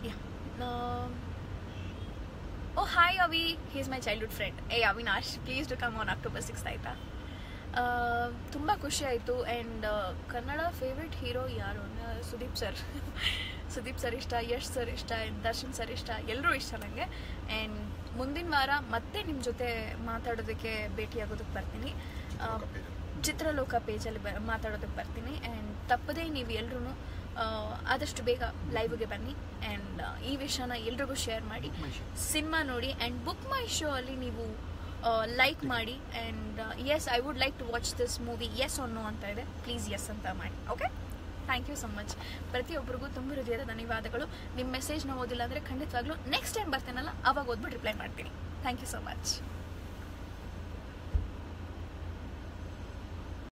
Oh hi Avi he is my childhood friend hey Avinash please to come on October six ಆಯಿತಾ ತುಂಬ ಖುಷಿ ಆಯಿತು ಆ್ಯಂಡ್ ಕನ್ನಡ ಫೇವ್ರೆಟ್ ಹೀರೋ ಯಾರು ಅಂದ್ರೆ ಸುದೀಪ್ ಸರ್ ಸುದೀಪ್ ಸರ್ ಇಷ್ಟ ಯಶ್ ಸರ್ ಇಷ್ಟ and ದರ್ಶನ್ ಸರ್ ಇಷ್ಟ ಎಲ್ಲರೂ ಇಷ್ಟ ನನಗೆ ಆ್ಯಂಡ್ ಮುಂದಿನ ವಾರ ಮತ್ತೆ ನಿಮ್ಮ ಜೊತೆ ಮಾತಾಡೋದಕ್ಕೆ ಭೇಟಿಯಾಗೋದಕ್ಕೆ ಬರ್ತೀನಿ ಆ, ಲೋಕ page ಅಲ್ಲಿ. ಚಿತ್ರಲೋಕ ಪೇಜಲ್ಲಿ ಬ ಮಾತಾಡೋದಕ್ಕೆ ಬರ್ತೀನಿ ಆ್ಯಂಡ್ ತಪ್ಪದೇ ನೀವು ಎಲ್ರೂ ಆದಷ್ಟು ಬೇಗ ಲೈವ್ಗೆ ಬನ್ನಿ ಆ್ಯಂಡ್ ಈ ವಿಷಯನ ಎಲ್ರಿಗೂ ಶೇರ್ ಮಾಡಿ ಮೈ ಶೋ. ಸಿನಿಮಾ ನೋಡಿ ಆ್ಯಂಡ್ ಬುಕ್ ಮೈ ಶೋ ಅಲ್ಲಿ ನೀವು ಲೈಕ್ ಮಾಡಿ and yes I would like to watch this movie yes one ಅಂತ ಇದೆ ಪ್ಲೀಸ್ ಎಸ್ ಅಂತ ಮಾಡಿ okay thank you so much ಪ್ರತಿಯೊಬ್ಬರಿಗೂ ತುಂಬ ಹೃದಯದ ಧನ್ಯವಾದಗಳು ನಿಮ್ಮ ಮೆಸೇಜ್ನ ಓದಿಲ್ಲ ಅಂದರೆ ಖಂಡಿತವಾಗ್ಲೂ ನೆಕ್ಸ್ಟ್ ಟೈಮ್ ಬರ್ತೀನಲ್ಲ ಅವಾಗ ಓದ್ಬಿಟ್ಟು ರಿಪ್ಲೈ ಮಾಡ್ತೀನಿ ಥ್ಯಾಂಕ್ ಯು ಸೊ ಮಚ್